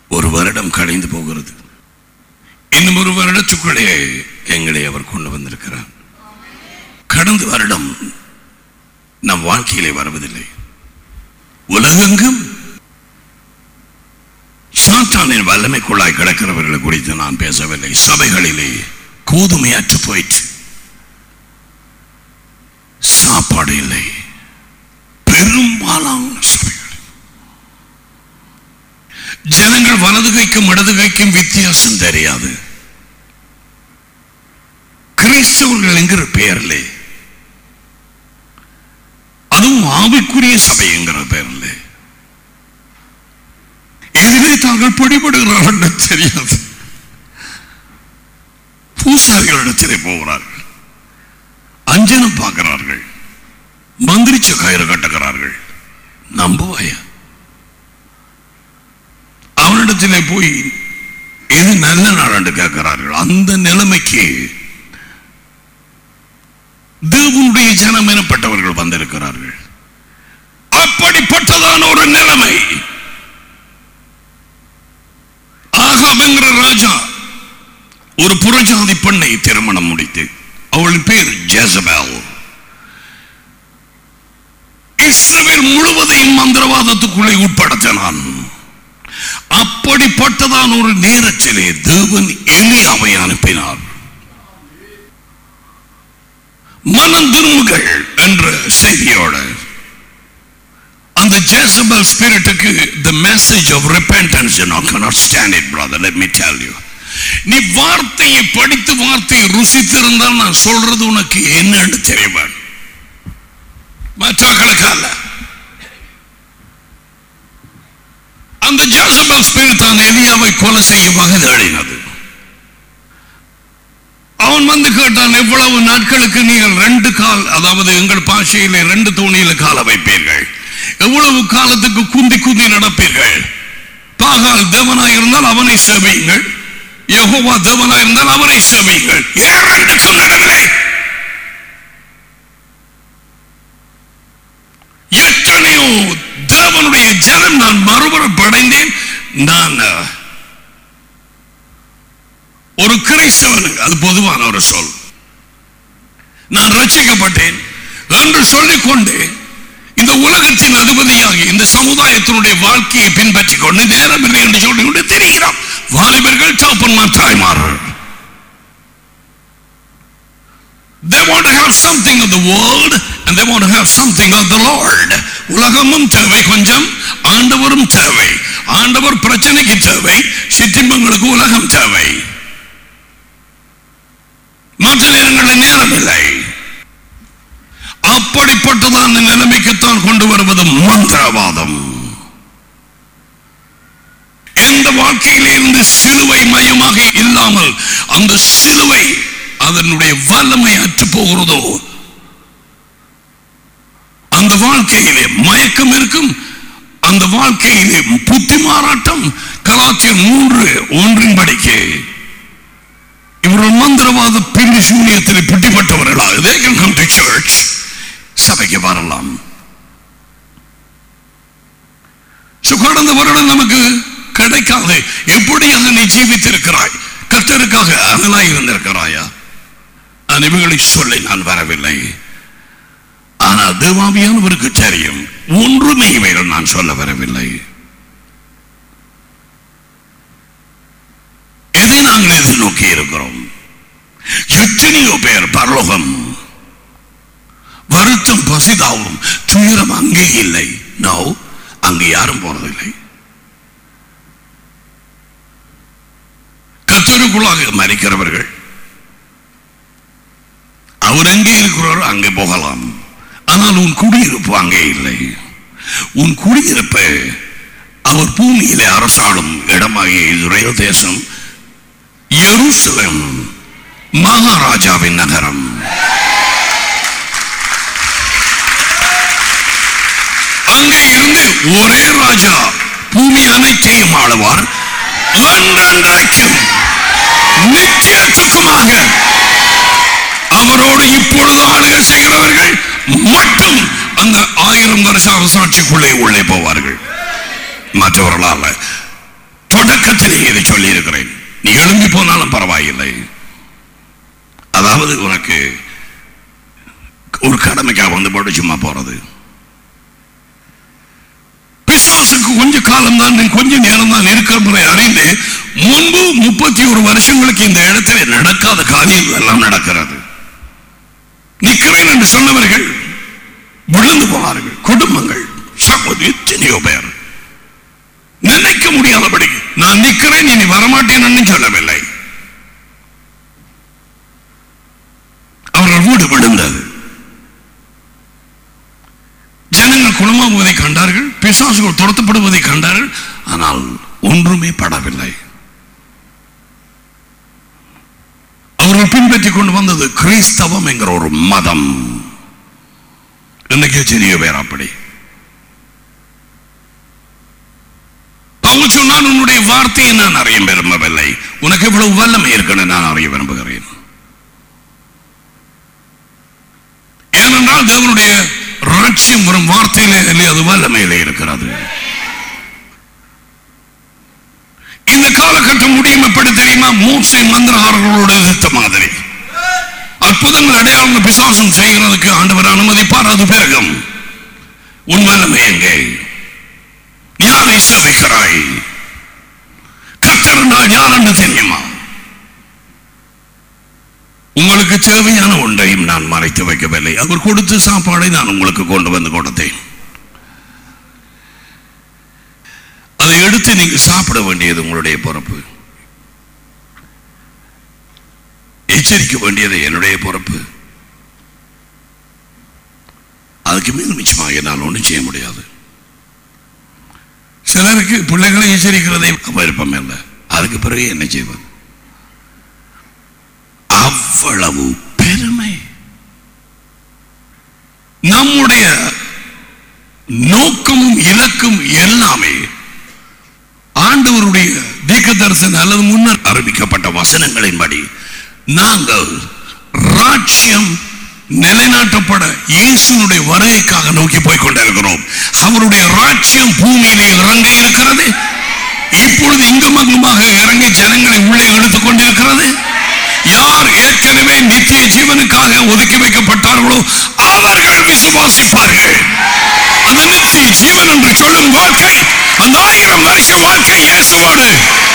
ஒரு வருடம் கழிந்து போகிறது இன்னும் ஒரு வருடத்துக்குள்ளே எங்களை அவர் கொண்டு வந்திருக்கிறார் கடந்த வருடம் நம் வாழ்க்கையிலே வருவதில்லை உலகெங்கும் சாத்தானின் வல்லமைக்குள்ளாய் கிடக்கிறவர்களை குறித்து நான் பேசவில்லை சபைகளிலே கோதுமை அற்று போயிற்று சாப்பாடு இல்லை பெரும்பாலான சபைகள் ஜனங்கள் வலது கைக்கும் இடது கைக்கும் வித்தியாசம் தெரியாது கிறிஸ்தவர்கள் என்கிற பெயரிலே அதுவும் ஆவிக்குரிய சபை என்கிற பெயரிலே எதிரே தாங்கள் பிடிபடுகிறார்கள் என்று தெரியாது பூசாரிகளிடத்திலே போகிறார்கள் அஞ்சனம் பார்க்கிறார்கள் மந்திரிச்ச கயிறு கட்டுகிறார்கள் நம்புவாயா அவனிடத்திலே போய் இது நல்ல நாள் என்று கேட்கிறார்கள் அந்த நிலைமைக்கு தேவனுடைய ஜனம் எனப்பட்டவர்கள் வந்திருக்கிறார்கள் அப்படிப்பட்டதான ஒரு நிலைமை ஆகாபென்கிற ராஜா ஒரு புறஜாதி பெண்ணை திருமணம் முடித்து அவளின் பேர் ஜெசபேல் இஸ்ரவேல் முழுவதையும் மந்திரவாதத்துக்குள்ளே உட்படுத்தினான் அப்படிப்பட்டதான் ஒரு நேரத்திலே தேவன் எலியாவை அனுப்பினார் மனம் திரும்புகள் என்ற செய்தியோட அந்த ஜேசபல் ஸ்பிரிட்டுக்கு the message of repentance you know cannot stand it brother let me tell you நீ வார்த்தையை படித்து வார்த்தையை ருசித்திருந்தால் நான் சொல்றது உனக்கு என்னன்னு தெரியும் மற்றவர்களுக்கு அல்ல அந்த ஜேசபல் ஸ்பிரிட் தான் எலியாவை கொலை செய்ய வகை தேடினது அவன் வந்து கேட்டான் எவ்வளவு நாட்களுக்கு நீங்கள் ரெண்டு கால் அதாவது எங்கள் பாஷையிலே ரெண்டு தோணியில கால வைப்பீர்கள் எவ்வளவு காலத்துக்கு குந்தி குந்தி நடப்பீர்கள் பாகால் தேவனாய் இருந்தால் அவனை சேவையுங்கள் யெகோவா தேவனாய் இருந்தால் அவனை சேவையுங்கள் ஏன் என்று சொல்லவில்லை எத்தனையோ தேவனுடைய ஜனம் நான் மறுபுறம் படைந்தேன் நான் அஹ், ஒரு கிறிஸ்தவனுக்கு அது பொதுவான ஒரு சொல் நான் ரட்சிக்கப்பட்டேன் என்று சொல்லிக்கொண்டு இந்த உலகத்தின் அதிபதியாகி இந்த சமுதாயத்தினுடைய வாழ்க்கையை பின்பற்றி கொண்டு நேரமில்லை என்று சொல்லிக்கொண்டு தெரிகிறான் வாலிபர்கள் தகப்பன்மார் தாய்மார்கள் They want to have something of the world and they want to have something of the Lord. உலகமும் தேவை கொஞ்சம் ஆண்டவரும் தேவை ஆண்டவர் பிரச்சனைக்கு தேவை சிற்றின்பங்களுக்கு உலகம் தேவை மற்ற நேரங்களில் நேரம் இல்லை அப்படிப்பட்டதான நிலைமைக்குத்தான் கொண்டு வருவது மந்திரவாதம் எந்த வாழ்க்கையிலே இருந்து சிலுவை மையமாக இல்லாமல் அந்த சிலுவை அதனுடைய வல்லமை அற்று போகிறதோ அந்த வாழ்க்கையிலே மயக்கம் இருக்கும் அந்த வாழ்க்கையிலே புத்தி மாறாட்டம் கலாச்சியர் மூன்று ஒன்றின் படிக்கு இவர்கள் மந்திரவாத பின்னி சூனியத்தில் பிடிப்பட்டவர்களா they can come to church சபைக்கு வரலாம் So, கடந்த வருடம் நமக்கு கிடைக்காது எப்படி அதை நீ ஜீவித்திருக்கிறாய் கர்த்தருக்காக அனலாய் இருந்திருக்கிறாயா நான் இவங்களை சொல்லி நான் வரவில்லை ஆனால் தேவாவியானவருக்கு தெரியும் ஒன்றுமே இவைகள் நான் சொல்ல வரவில்லை எதை நாங்கள் எதிர்நோக்கி இருக்கிறோம் எத்தனையோ பேர் பரலோகம் வருத்தம் பசிதாவும் துயரம் அங்கே இல்லை நோ அங்கே யாரும் போறதில்லை கத்தருக்குள்ளாக மறிக்கிறவர்கள் அவர் எங்கே இருக்கிறாரோ அங்கே போகலாம் ஆனால் உன் குடியிருப்பு அங்கே இல்லை உன் குடியிருப்பு அவர் பூமியிலே அரசாடும் இடமாகிய இஸ்ரேல் தேசம் எருசலேம் மகாராஜாவின் நகரம் அங்கே இருந்து ஒரே ராஜா பூமி அனைத்தையும் ஆளுவார் என்றென்றைக்கும் நித்தியத்துக்குமாக அவரோடு இப்பொழுது ஆளுகை செய்கிறவர்கள் மட்டும் அந்த ஆயிரம் வருஷ அரசாட்சிக்குள்ளே உள்ளே போவார்கள் மற்றவர்களால் தொடக்கத்திலே இதை சொல்லி இருக்கிறேன் நீ எழும்பி போனாலும் பரவாயில்லை அதாவது உனக்கு ஒரு கடமைக்காக வந்து போட்டு சும்மா போறது பிசாசுக்கு கொஞ்ச காலம் தான் கொஞ்ச நேரம் தான் இருக்கிற அறிந்து முன்பு முப்பத்தி ஒரு வருஷங்களுக்கு இந்த இடத்துல நடக்காத காரியம் எல்லாம் நடக்கிறது நிக்கிறேன் என்று சொன்னவர்கள் விழுந்து போனார்கள் குடும்பங்கள் சகோதரி எத்தனையோ பேர் நினைக்க முடியாதபடி நான் நிக்கிறேன் இனி வரமாட்டேன் சொல்லவில்லை அவர்கள் வீடு விழுந்தது ஜனங்கள் குணமாகுவதை கண்டார்கள் பிசாசுகள் துரத்தப்படுவதை கண்டார்கள் ஆனால் ஒன்றுமே படவில்லை அவர்கள் பின்பற்றி கொண்டு வந்தது கிறிஸ்தவம் என்கிற ஒரு மதம் இன்னைக்கு சிறிய பேர் அப்படி பவுல் சொன்னால் உன்னுடைய வார்த்தையை நான் அறிய விரும்பவில்லை உனக்கு எவ்வளவு வல்லமை இருக்குன்னு நான் அறிய விரும்புகிறேன் ஏனென்றால் தேவனுடைய ராட்சியம் வரும் வார்த்தையிலே இல்லை, அது வல்லமையிலே இருக்கிறது இந்த காலகட்டம் முடியும் எப்படி தெரியுமா மூசை மந்திரகாரர்களோடு எதிர்த்த மாதிரி அற்புதங்கள் அடையாளம் பிசாசம் செய்கிறதுக்கு ஆண்டவர் அனுமதிப்பார் அது பிறகும் உன் வல்லமை எங்கே யாரை சேவிக்கிறாய் கத்தர் என்றால் யார் என்று தெரியுமா உங்களுக்கு தேவையான ஒன்றையும் நான் மறைத்து வைக்கவில்லை அவர் கொடுத்த சாப்பாடை நான் உங்களுக்கு கொண்டு வந்து கொடுத்தேன் அதை எடுத்து நீங்க சாப்பிட வேண்டியது உங்களுடைய பொறுப்பு எச்சரிக்க வேண்டியது என்னுடைய பொறுப்பு அதுக்கு மேல் மிச்சமாக என்னால் ஒன்றும் செய்ய முடியாது சிலருக்கு பிள்ளைகளை எச்சரிக்கிறதே விருப்பம் இல்லை அதுக்கு பிறகு என்ன செய்வது அவ்வளவு பெருமை நம்முடைய நோக்கமும் இலக்கும் எல்லாமே ஆண்டவருடைய தீர்க்க தரிசன அல்லது முன்னர் அறிவிக்கப்பட்ட வசனங்களின்படி நாங்கள் ராட்சியம் நிலைநாட்டப்பட இயேசுனுடைய வருகைக்காக நோக்கி போய் கொண்டிருக்கிறோம் அவருடைய ராட்சியம் பூமியிலே இறங்க இருக்கிறது இப்பொழுது இங்கும் அங்குமாக இறங்கி ஜனங்களை உள்ளே இழுத்துக் கொண்டிருக்கிறது யார் ஏற்கனவே நித்திய ஜீவனுக்காக ஒதுக்கி வைக்கப்பட்டார்களோ அவர்கள் விசுவாசிப்பார்கள் அந்த நித்திய ஜீவன் என்று சொல்லும் வாழ்க்கை அந்த ஆயிரம் வருஷ வாழ்க்கை இயேசுவோடு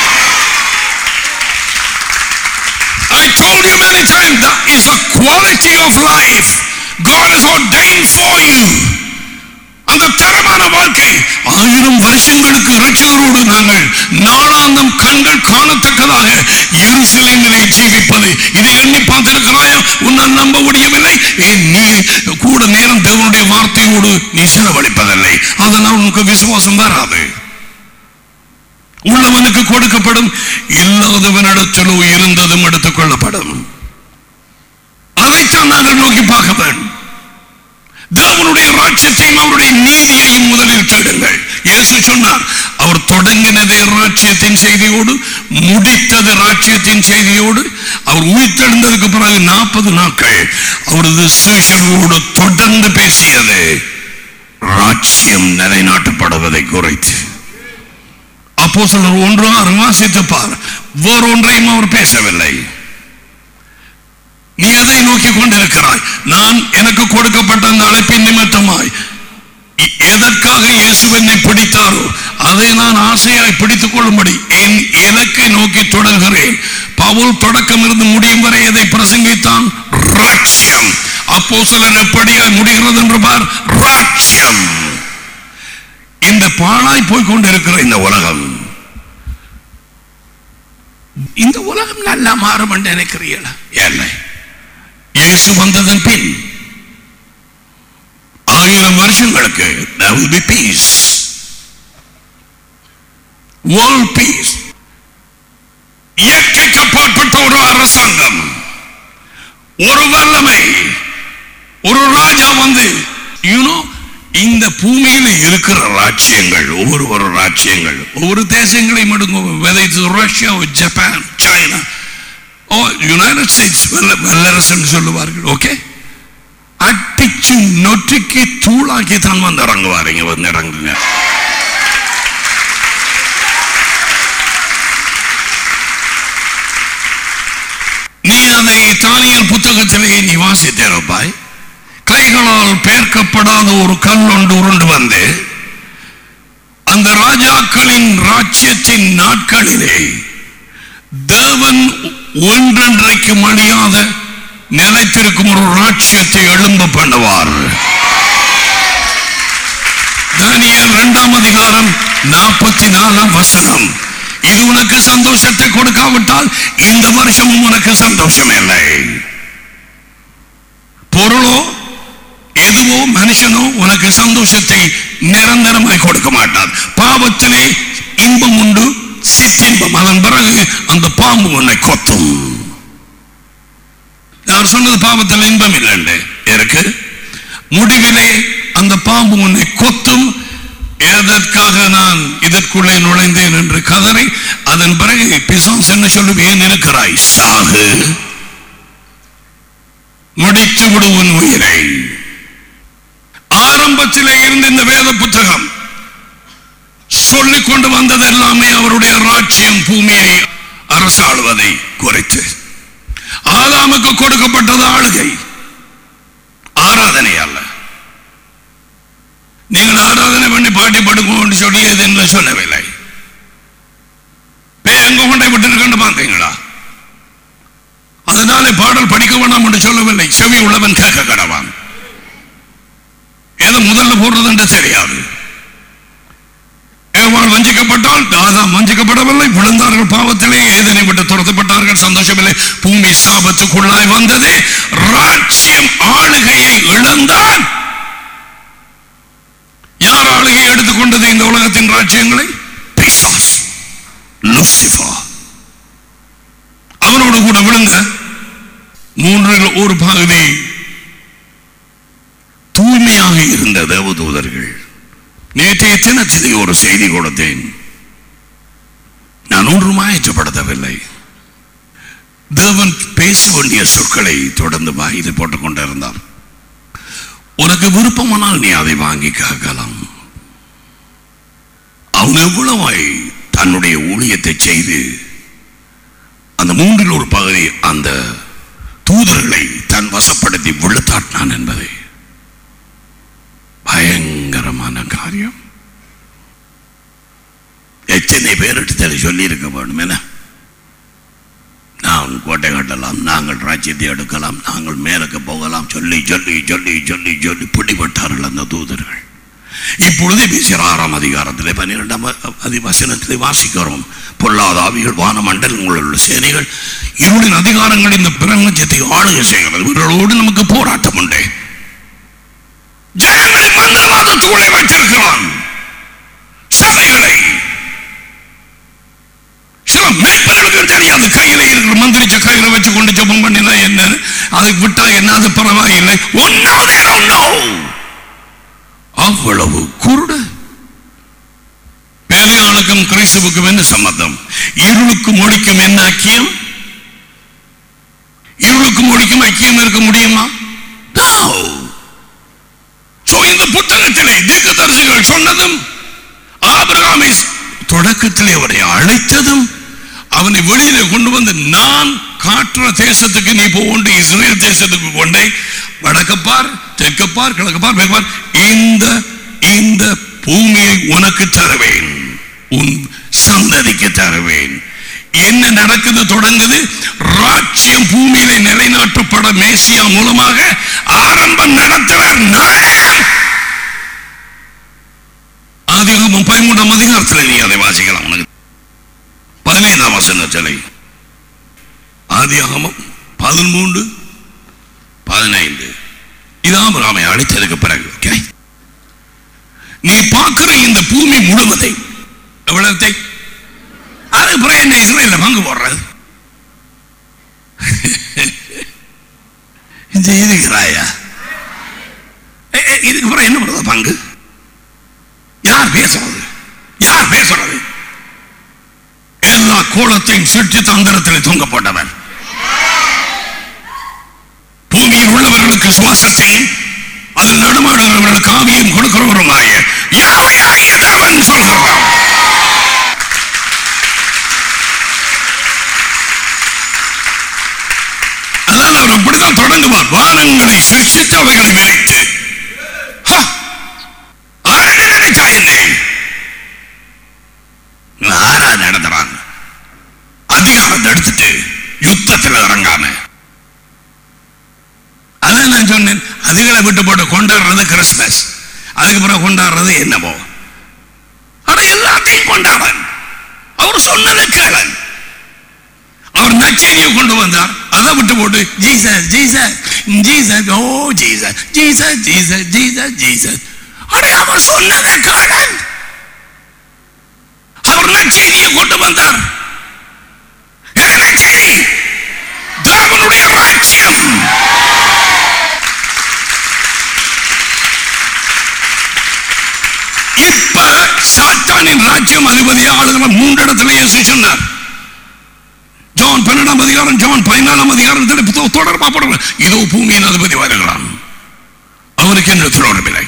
I told you many times that is a quality of life God has ordained for you. அந்த தரமான வாழ்க்கை ஆயிரம் வருஷங்களுக்கு இரட்சகரோடு நாங்கள் நாளாந்தம் கண்கள் காணத்தக்கதாக எருசலேமிலே ஜீவிப்பது இதை எண்ணி பார்த்திருக்கிறாயா உன்னால் நம்ப முடியவில்லை ஏன் நீ கூட நேரம் தேவனுடைய வார்த்தையோடு நீ செலவழிப்பதில்லை அதனால் உனக்கு விசுவாசம் வராது உள்ளவனுக்கு கொடுக்கப்படும் இல்லாதவனிடத்திலோ இருந்ததும் எடுத்துக் கொள்ளப்படும் அதைத்தான் நாங்கள் நோக்கி பார்க்க வேண்டும் தேவனுடைய ராட்சியத்தையும் அவருடைய நீதியையும் முதலில் தேடுங்கள் இயேசு சொன்னார் அவர் தொடங்கினதே ராட்சியத்தின் செய்தியோடு முடித்தது ராட்சியத்தின் செய்தியோடு அவர் உயிர்த்தெழுந்ததுக்கு பிறகு நாற்பது நாட்கள் அவரது சீஷர்களோடு தொடர்ந்து பேசியது ராட்சியம் நிலைநாட்டப்படுவதை குறைத்து அப்போ சிலர் ஒன்று ஆறு வாசித்துப்பார் வேறொன்றையும் அவர் பேசவில்லை நீ எதை நோக்கி கொண்டிருக்கிறாய் நான் எனக்கு கொடுக்கப்பட்ட அந்த அழைப்பின் நிமித்தமாய் எ- எதற்காக இயேசு என்னை பிடித்தாரோ அதை நான் ஆசையாய் பிடித்துக் கொள்ளும்படி என் இலக்கை நோக்கி தொடர்கிறேன் பவுல் தொடக்கம் இருந்து முடியும் வரை எதை பிரசங்கித்தான் ராட்சியம் அப்போ சிலர் எப்படியாய் முடிகிறது என்று பார் ராட்சியம் இந்த பாழாய் போய் கொண்டிருக்கிற இந்த உலகம் இந்த உலகம் நல்லா மாறும் என்று நினைக்கிறீங்களா இல்லை இயேசு வந்ததன் பின் ஆயிரம் வருஷங்களுக்கு there will be peace world peace இயற்கைக்கு அப்பாற்பட்ட ஒரு அரசாங்கம் ஒரு வல்லமை ஒரு ராஜா வந்து யூனோ இந்த பூமியில இருக்கிற ராஜ்யங்கள் ஒவ்வொரு ஒரு ராஜ்யங்கள் ஒவ்வொரு தேசங்களையும் எடுங்க whether it's Russia Japan China or United States வல்லரசன் சொல்லுவார்கள் ஓகே அட்டிச்சு நொட்டிக்கு தூளாக்கி தான் வந்து இறங்குவார் இங்க வந்து இறங்குங்க நீ அதை தானியல் புத்தகத்திலே நீ வாசித்திருப்பாய் கைகளால் பேர்க்கப்படாத ஒரு கல் ஒன்று உருண்டு வந்து அந்த ராஜாக்களின் ராஜ்யத்தின் நாட்களிலே தேவன் ஒன்றென்றைக்கு மணியாத நிலைத்திருக்கும் ஒரு ராட்சியத்தை எழும்ப பண்ணுவார் தானியேல் இரண்டாம் அதிகாரம் நாற்பத்தி நாலாம் வசனம் இது உனக்கு சந்தோஷத்தை கொடுக்காவிட்டால் இந்த வருஷமும் உனக்கு சந்தோஷம் இல்லை பொருளோ எதுவோ மனுஷனோ உனக்கு சந்தோஷத்தை நிரந்தரமாய் கொடுக்க மாட்டார் பாவத்திலே இன்பம் உண்டு சிற்றின்பம் அதன் பிறகு அந்த பாம்பு உன்னை கொத்தும் யார் சொன்னது பாவத்தில் இன்பம் இல்லை இருக்கு முடிவிலே அந்த பாம்பு உன்னை கொத்தும் எதற்காக நான் இதற்குள்ளே நுழைந்தேன் என்று கதறி அதன் பிறகு பிசாஸ் என்ன சொல்லும் ஏன் இருக்கிறாய் சாகு முடித்து விடு உன் உயிரை ஆரம்பத்திலே இருந்து இந்த வேத புத்தகம் சொல்லிக் கொண்டு வந்தது எல்லாமே அவருடைய ராஜ்யம் பூமியை அரசாளுவதை குறைத்து ஆதாமுக்கு கொடுக்கப்பட்டது ஆளுகை ஆராதனை அல்ல நீங்கள் ஆராதனை பண்ணி பாட்டி படுங்கன்னு சொல்லி எதுன்னு சொல்லவில்லை எங்க கொண்டை விட்டு பார்த்தீங்களா அதனாலே பாடல் படிக்க வேண்டாம் என்று சொல்லவில்லை செவி உள்ளவன் கேட்க கடவான் எது முதல்ல போடுறது என்று தெரியாது ஏவாள் வஞ்சிக்கப்பட்டால் ஆதாம் வஞ்சிக்கப்படவில்லை விழுந்தார்கள் பாவத்திலே ஏதனை விட்டு துரத்தப்பட்டார்கள் சந்தோஷமில்லை பூமி சாபத்துக்குள்ளாய் வந்தது ராட்சியம் ஆளுகையை இழந்தான் யார் ஆளுகை எடுத்துக்கொண்டது இந்த உலகத்தின் ராஜ்யங்களை பிசாஸ் லூசிஃபர் அவனோடு கூட விழுந்த மூன்றில் ஒரு பகுதி தூய்மையாக இருந்த தேவதூதர்கள் நேற்றைய தினத்திலே ஒரு செய்தி கொடுத்தேன் நான் ஒன்றும் ஆயற்றப்படுத்தவில்லை தேவன் பேச வேண்டிய சொற்களை தொடர்ந்து வாயில் போட்டுக் கொண்டிருந்தார் உனக்கு விருப்பமானால் நீ அதை வாங்கி காக்கலாம் அவன் எவ்வளவாய் தன்னுடைய ஊழியத்தை செய்து அந்த மூன்றில் ஒரு பகுதி அந்த தூதர்களை தன் வசப்படுத்தி விழுத்தாட்டினான் என்பதை பயங்கரமான காரியம் எத்தனை பேரிடத்தில் சொல்லி இருக்க வேண்டும் என நான் கோட்டை கட்டலாம் நாங்கள் ராஜ்யத்தை எடுக்கலாம் நாங்கள் மேலுக்கு போகலாம் சொல்லி சொல்லி சொல்லி சொல்லி சொல்லி பிடிபட்டார்கள் அந்த தூதர்கள் இப்பொழுது பேசுகிற ஆறாம் அதிகாரத்திலே பன்னிரெண்டாம் அதிவசனத்திலே வாசிக்கிறோம் பொல்லாத ஆவிகள் வான மண்டலங்களில் உள்ள சேனைகள் இருளின் அதிகாரங்கள் இந்த பிரபஞ்சத்தை ஆளுகை செய்கிறது இவர்களோடு நமக்கு போராட்டம் உண்டு ஜனங்களை மந்திரவாதத்துக்குள்ளே வைத்திருக்கிறான் சபைகளை சில மேற்பதற்கு தெரியாது கையில இருக்கிற மந்திரிச்ச கையில வச்சு கொண்டு ஜபம் பண்ணினா என்ன அதை விட்டா என்ன அது பரவாயில்லை ஒன்னும் they don't know. அவ்வளவு குருடு பெரியாளுக்கும் கிறிஸ்துவுக்கும் என்ன சம்மதம் இருளுக்கும் ஒளிக்கும் என்ன ஐக்கியம் இருளுக்கும் ஒளிக்கும் ஐக்கியம் இருக்க முடியுமா No. So, இந்த புத்தகத்திலே தீர்க்கதரிசிகள் சொன்னதும் ஆபிரகாமை தொடக்கத்திலே அவரை அழைத்ததும் அவனை வெளியிலே கொண்டு வந்து நான் காட்டுற தேசத்துக்கு நீ போண்டு இஸ்ரேல் தேசத்துக்கு கொண்டே வடக்கப்பார் தெற்கப்பார் கிழக்கப்பார் மேற்பார் இந்த இந்த பூமியை உனக்கு தருவேன் உன் சந்ததிக்கு தருவேன் என்ன நடக்குது தொடங்குது ராஜ்யம் பூமியிலே நிலைநாட்டப்பட மேசியா மூலமாக ஆரம்பம் நடத்துவர் நான் ஆதிகாமம் பதிமூன்றாம் அதிகாரத்தில் நீ அதை வாசிக்கலாம் உனக்கு பதினைந்தாம் வசனத்திலே ஆதியாகமம் பதிமூன்று பதினைந்து இதான் ராமை அழைத்ததுக்கு பிறகு ஓகே நீ பார்க்கிற இந்த பூமி முழுவதை எவ்வளவு அது பிறகு என்ன இஸ்ரேல பங்கு போடுறது இந்த இருக்கிறாயா ஏ, ஏ, இதுக்கு பிறகு என்ன பண்ணுறது பங்கு யார் பேசுறது யார் பேசுறது எல்லா கோலத்தையும் சுற்றி தந்திரத்தில் தொங்கப்பட்டவர் பூமியில் உள்ளவர்களுக்கு சுவாசத்தையும் அதில் நடுமாடுகிறவர்களுக்கு ஆவியும் கொடுக்கிறவருமாய யாவையாகிய தேவன் சொல்கிறார் கொண்டாடுறது கிறிஸ்மஸ் அதுக்கப்புறம் கொண்டாடுறது என்னமோ ஆனா எல்லாத்தையும் கொண்டாடன் அவர் சொன்னதை கேளன் அவர் நச்செய்தியை கொண்டு வந்தார் அதை விட்டு போட்டு Jesus Jesus Jesus oh Jesus Jesus Jesus Jesus Jesus அட அவர் சொன்னதை கேளன் அவர் நச்செய்தியை கொண்டு வந்தார் என்ன நற்செய்தி? தேவனுடைய ராஜ்யம் இப்ப சாத்தானின் ராஜ்யம் அதிபதியா ஆளுகிற மூன்று இடத்துல இயேசு சொன்னார் ஜான் பன்னெண்டாம் அதிகாரம் ஜான் பதினாலாம் அதிகாரத்தில் தொ- தொடர்பா போடுற இதோ பூமியின் அதிபதி வருகிறான் அவனுக்கு என்ன தொடர்பில்லை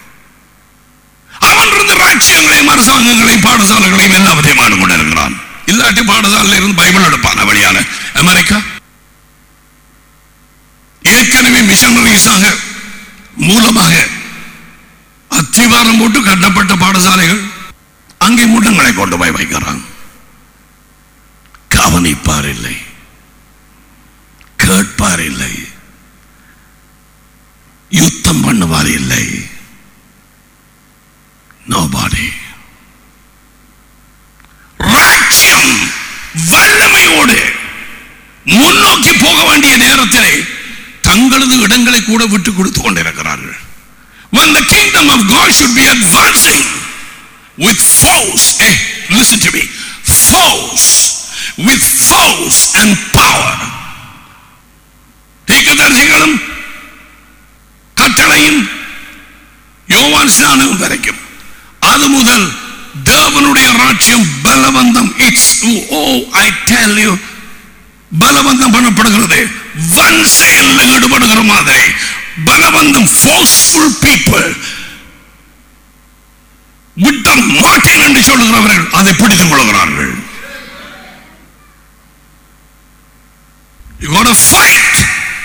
அவன் இருந்த ராஜ்யங்களையும் அரசாங்கங்களையும் பாடசாலைகளையும் எல்லாவற்றையும் ஆண்டு கொண்டிருக்கிறான் இல்லாட்டி பாடசாலையில் இருந்து பைபிள் எடுப்பான் வழியால அமெரிக்கா ஏற்கனவே மிஷனரிஸாக மூலமாக அத்திவாரம் போட்டு கட்டப்பட்ட பாடசாலைகள் அங்கே முட்டங்களை கொண்டு போய் வைக்கிறான் கவனிப்பார் இல்லை கேட்பார் இல்லை யுத்தம் பண்ணுவார் இல்லை நோபாடி ராஜ்யம் வல்லமையோடு முன்னோக்கி போக வேண்டிய நேரத்திலே தங்களது இடங்களை கூட விட்டு கொடுத்து கொண்டிருக்கிறார்கள் when the kingdom of God should be advancing with force eh, listen to me force with force and power தீர்க்கதரிசிகளும் கட்டளையும் யோவான் ஸ்நானம் வரைக்கும் அது முதல் தேவனுடைய ராஜ்யம் பலவந்தம் it's oh I tell you பலவந்தம் பண்ணப்படுகிறது வன் செயலில் ஈடுபடுகிற மாதிரி பலவந்தம் forceful people விட்ட மாட்டேன் என்று சொல்லுகிறவர்கள் அதை பிடித்துக் கொள்கிறார்கள் You got to fight.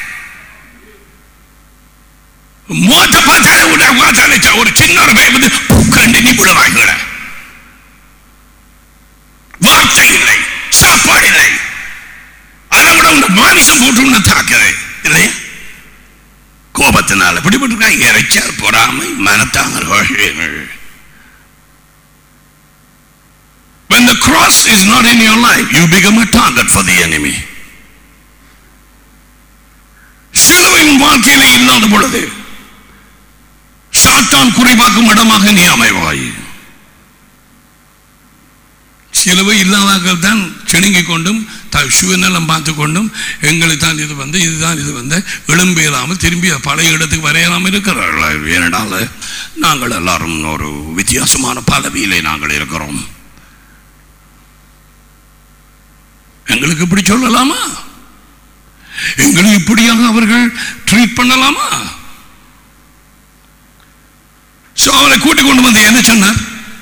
மோட்ட பார்த்தாலே விட பார்த்தாலே ஒரு சின்ன ஒரு பையன் வந்து கண்டு நீ விழுவாங்க வார்த்தை இல்லை சாப்பாடு இல்லை அதை விட உங்க மாமிசம் போட்டு உன்னை தாக்குது இல்லையா கோபத்தினால பிடிபட்டிருக்காங்க இறைச்சல் பொறாமை மனத்தாங்க When the cross is not in your life, you become a target for the enemy. சிலுவையின் வாழ்க்கையிலே இல்லாத பொழுது சாத்தான் குறிப்பாக்கும் இடமாக நீ அமைவாய் சிலுவை இல்லாதாக்கள் தான் சிணுங்கிக் கொண்டும் த- சுயநலம் பார்த்து கொண்டும் எங்களை தான் இது வந்து இதுதான் இது வந்து எழும்ப இயலாமல் திரும்பி பழைய இடத்துக்கு வரையலாமல் இருக்கிறார்கள் ஏனென்றால் நாங்கள் எல்லாரும் ஒரு வித்தியாசமான பதவியிலே நாங்கள் இருக்கிறோம் எங்களுக்கு இப்படி சொல்லலாமா எங்களை இப்படியாக அவர்கள் ட்ரீட் பண்ணலாமா So, அவரை கூட்டிக் கொண்டு வந்து என்ன சொன்னார்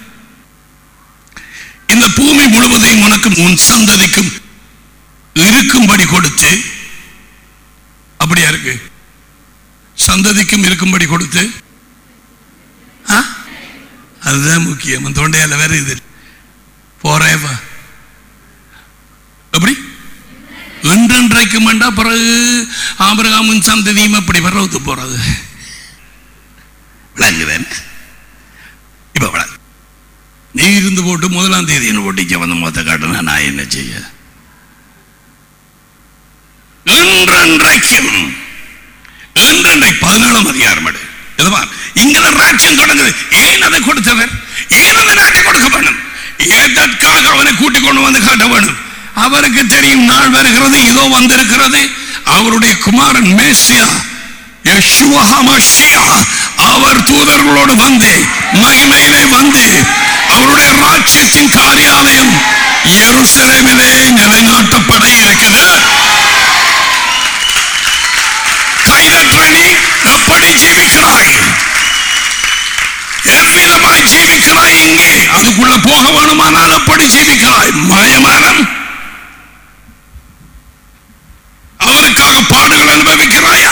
இந்த பூமி முழுவதையும் உனக்கும் உன் சந்ததிக்கும் இருக்கும்படி கொடுத்து அப்படியா இருக்கு சந்ததிக்கும் இருக்கும்படி கொடுத்து ஆ? அதுதான் முக்கியம் அந்த தொண்டையால வேற இது போறேவா எப்படி என்றென்றைக்கு மண்டா பிறகு ஆபிரகாமின் சந்ததியும் அப்படி பரவத்து போறது விளங்குதேன் இப்ப விளங்கு நீ இருந்து போட்டு முதலாம் தேதி என்ன ஒட்டிக்க வந்து மொத்த காட்டுனா நான் என்ன செய்ய என்றென்றைக்கும் என்றென்றை பதினாலாம் அதிகாரம் எடு. இது பார், இங்கதான் ராட்சியம் தொடங்குது ஏன் அதை கொடுத்தவர் ஏன் அந்த நாட்டை கொடுக்க வேணும் எதற்காக அவனை கூட்டிக் கொண்டு வந்து காட்ட வேணும் அவருக்கு தெரியும் நாள் வருகிறது இதோ வந்திருக்கிறது அவருடைய குமாரன் மேசியா யெஷுவா ஹமஷியா அவர் தூதர்களோடு வந்து மகிமையிலே வந்து அவருடைய ராஜ்யத்தின் காரியாலயம் எருசலேமிலே நிலைநாட்டப்பட இருக்குது கைதற்ற நீ எப்படி ஜீவிக்கிறாய் எவ்விதமாய் ஜீவிக்கிறாய் இங்கே அதுக்குள்ள போக வேணுமானால் எப்படி ஜீவிக்கிறாய் மயமானம் அவருக்காக பாடுகள் அனுபவிக்கிறாயா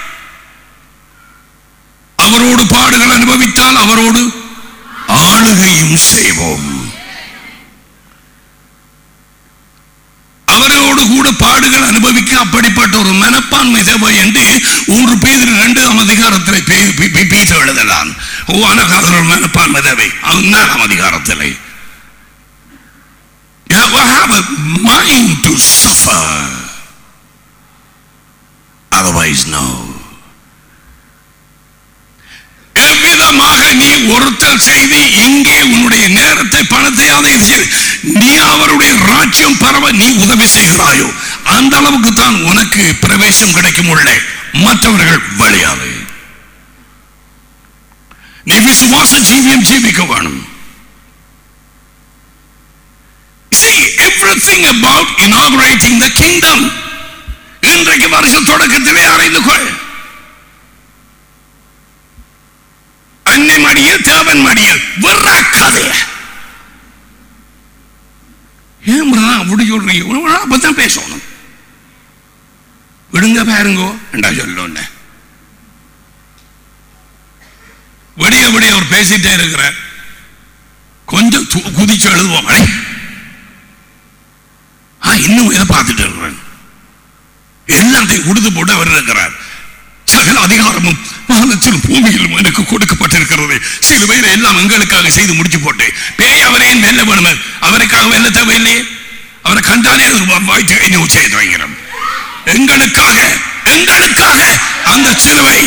அவரோடு பாடுகள் அனுபவித்தால் அவரோடு ஆளுகையும் செய்வோம் அவரோடு கூட பாடுகள் அனுபவிக்க அப்படிப்பட்ட ஒரு மனப்பான்மை தேவை என்று ஒன்று பேர் ரெண்டு அதிகாரத்தில் பீச எழுதலாம் உனக்கு ஒரு மனப்பான்மை தேவை நாலாம் அதிகாரத்தில் You have to have a mind to suffer. Otherwise, no. எவ்விதமாக நீ ஒருத்தல் செய்து இங்கே உன்னுடைய நேரத்தை பணத்தை அதை செய்- நீ அவருடைய ராஜ்யம் பரவ நீ உதவி செய்கிறாயோ அந்த அளவுக்கு தான் உனக்கு பிரவேசம் கிடைக்கும் உள்ளே மற்றவர்கள் வழியாது நீ விசுவாச ஜீவியம் ஜீவிக்க வேணும் See everything about inaugurating the kingdom. இன்றைக்கு வருஷ தொடக்கத்திலே அறிந்து கொள் அன்னை மடியில் தேவன் மடியில் விறாக்காதே ஏன் பிரதா அப்படி சொல்றீங்க அப்பதான் பேசணும் விடுங்க பாருங்கோ என்றா சொல்லுங்க விடிய விடிய அவர் பேசிட்டே இருக்கிறார் கொஞ்சம் து- குதிச்சு எழுதுவோம் அடே. ஆ, இன்னும் இதை பார்த்துட்டு இருக்கிறேன் எல்லாத்தையும் கொடுத்து போட்டு அவர் இருக்கிறார் சகல அதிகாரமும் வானத்திலும் பூமியிலும் எனக்கு கொடுக்கப்பட்டிருக்கிறது சிலுவையில் எல்லாம் எங்களுக்காக செய்து முடிச்சு போட்டு பேய் அவரை ஏன் வெல்ல வேணுமே அவருக்காக வெல்ல தேவையில்லையே அவரை கண்டாலே வாய்த்து இன்னும் செய்து வைக்கிறோம் எங்களுக்காக எங்களுக்காக அந்த சிலுவை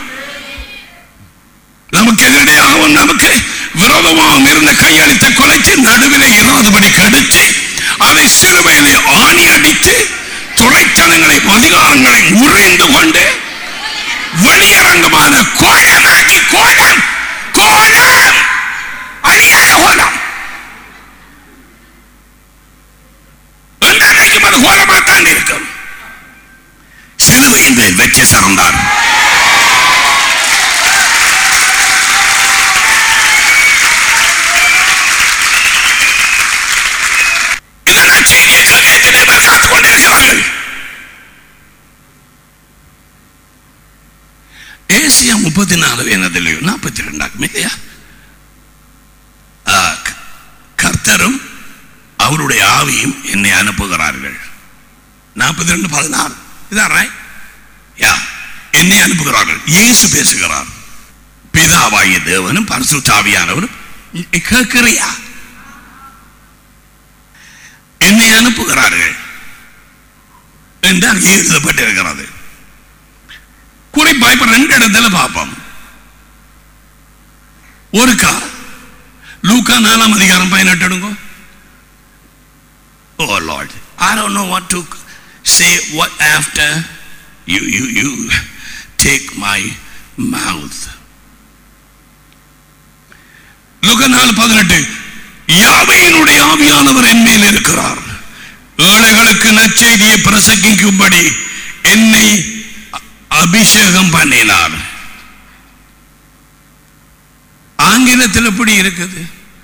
நமக்கு எதிரடியாகவும் நமக்கு விரோதமாகவும் இருந்த கையெழுத்தை குலைச்சு நடுவிலே இராதபடி கடிச்சு அதை சிலுவையிலே ஆணி அடித்து துறைத்தனங்களை அதிகாரங்களை உறைந்து கொண்டு வெளியரங்கமான கோலமாகி கோலம் கோலம் அழியாத கோலம் என்றைக்கும் அது கோலமாக தான் இருக்கும் சிலுவையின் மேல் வெற்றி சார்ந்தார் இதெல்லாம் செய்தியை சொல்லி எத்தனை பேர் காத்துக் கொண்டிருக்கிறார்கள் ஏசியா முப்பத்தி நாலு என்னதில்லையோ நாற்பத்தி ரெண்டாக்கும் இல்லையா ஆ, க- கர்த்தரும் அவருடைய ஆவியும் என்னை அனுப்புகிறார்கள் நாற்பத்தி ரெண்டு பதினாறு இதான் right? யா என்னை அனுப்புகிறார்கள் இயேசு பேசுகிறார் பிதாவாகிய தேவனும் பரிசுத்தாவியானவரும் நீ கேட்கிறியா என்னை அனுப்புகிறார்கள் என்று அங்கே எழுதப்பட்டிருக்கிறது குறிப்பா இப்ப ரெண்டு இடத்துல பார்ப்போம் ஒருக்கா லூக்கா நாலாம் அதிகாரம் பதினெட்டு எடுங்க Oh Lord, I don't know what to say what after you you you take my mouth. லூக்கா நாலு பதினெட்டு யாவையினுடைய ஆவியானவர் என் மேல் இருக்கிறார் ஏழைகளுக்கு நற்செய்தியை பிரசங்கிக்கும்படி என்னை அ- அபிஷேகம் பண்ணினார் ஆங்கிலத்தில் எப்படி இருக்குது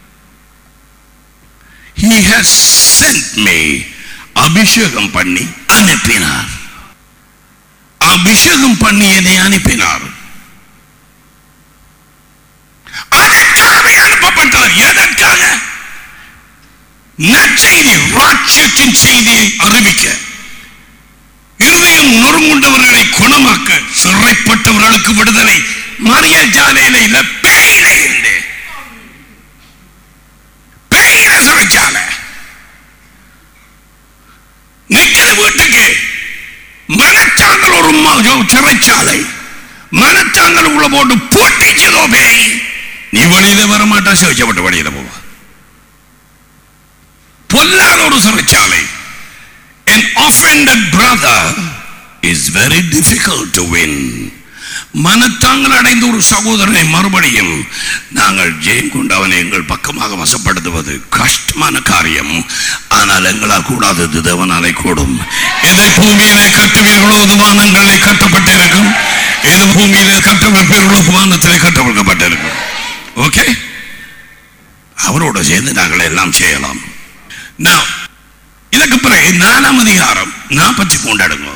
he has sent me அபிஷேகம் பண்ணி அனுப்பினார் அபிஷேகம் பண்ணி என்னை அனுப்பினார் அதற்காக அனுப்பப்பட்டார் எதற்காக நற்செய்தி ராட்சியத்தின் செய்தியை அறிவிக்க இருதயம் நொறுங்குண்டவர்களை குணமாக்க சிறைப்பட்டவர்களுக்கு விடுதலை மறிய ஜாலையில இல்ல பேயில இருந்து பேயில சிறைச்சாலை நிக்கிற வீட்டுக்கு மனச்சாங்கல் ஒரு ம- சிறைச்சாலை மனச்சாங்கல் உள்ள போட்டு பூட்டிச்சதோ பேய் நீ வெளியில வர மாட்டா சிவச்சப்பட்டு வெளியில போவா பொல்லாத ஒரு சிறைச்சாலை an offended brother is very difficult to win மனத்தாங்கள் அடைந்த ஒரு சகோதரனை மறுபடியும் நாங்கள் ஜெயம் கொண்டு அவனை எங்கள் பக்கமாக வசப்படுத்துவது கஷ்டமான காரியம் ஆனால் எங்களால் கூடாதது தேவனாலே கூடும் எதை பூமியிலே கட்டுவீர்களோ அது வானங்களிலே கட்டப்பட்டிருக்கும் எது பூமியிலே கட்டவிழ்ப்பீர்களோ வானத்திலே கட்டவிழ்க்கப்பட்டிருக்கும் ஓகே அவரோட சேர்ந்து நாங்கள் எல்லாம் செய்யலாம் Now, இதற்கு பிறகு நாலாம் அதிகாரம் நாற்பத்தி மூன்று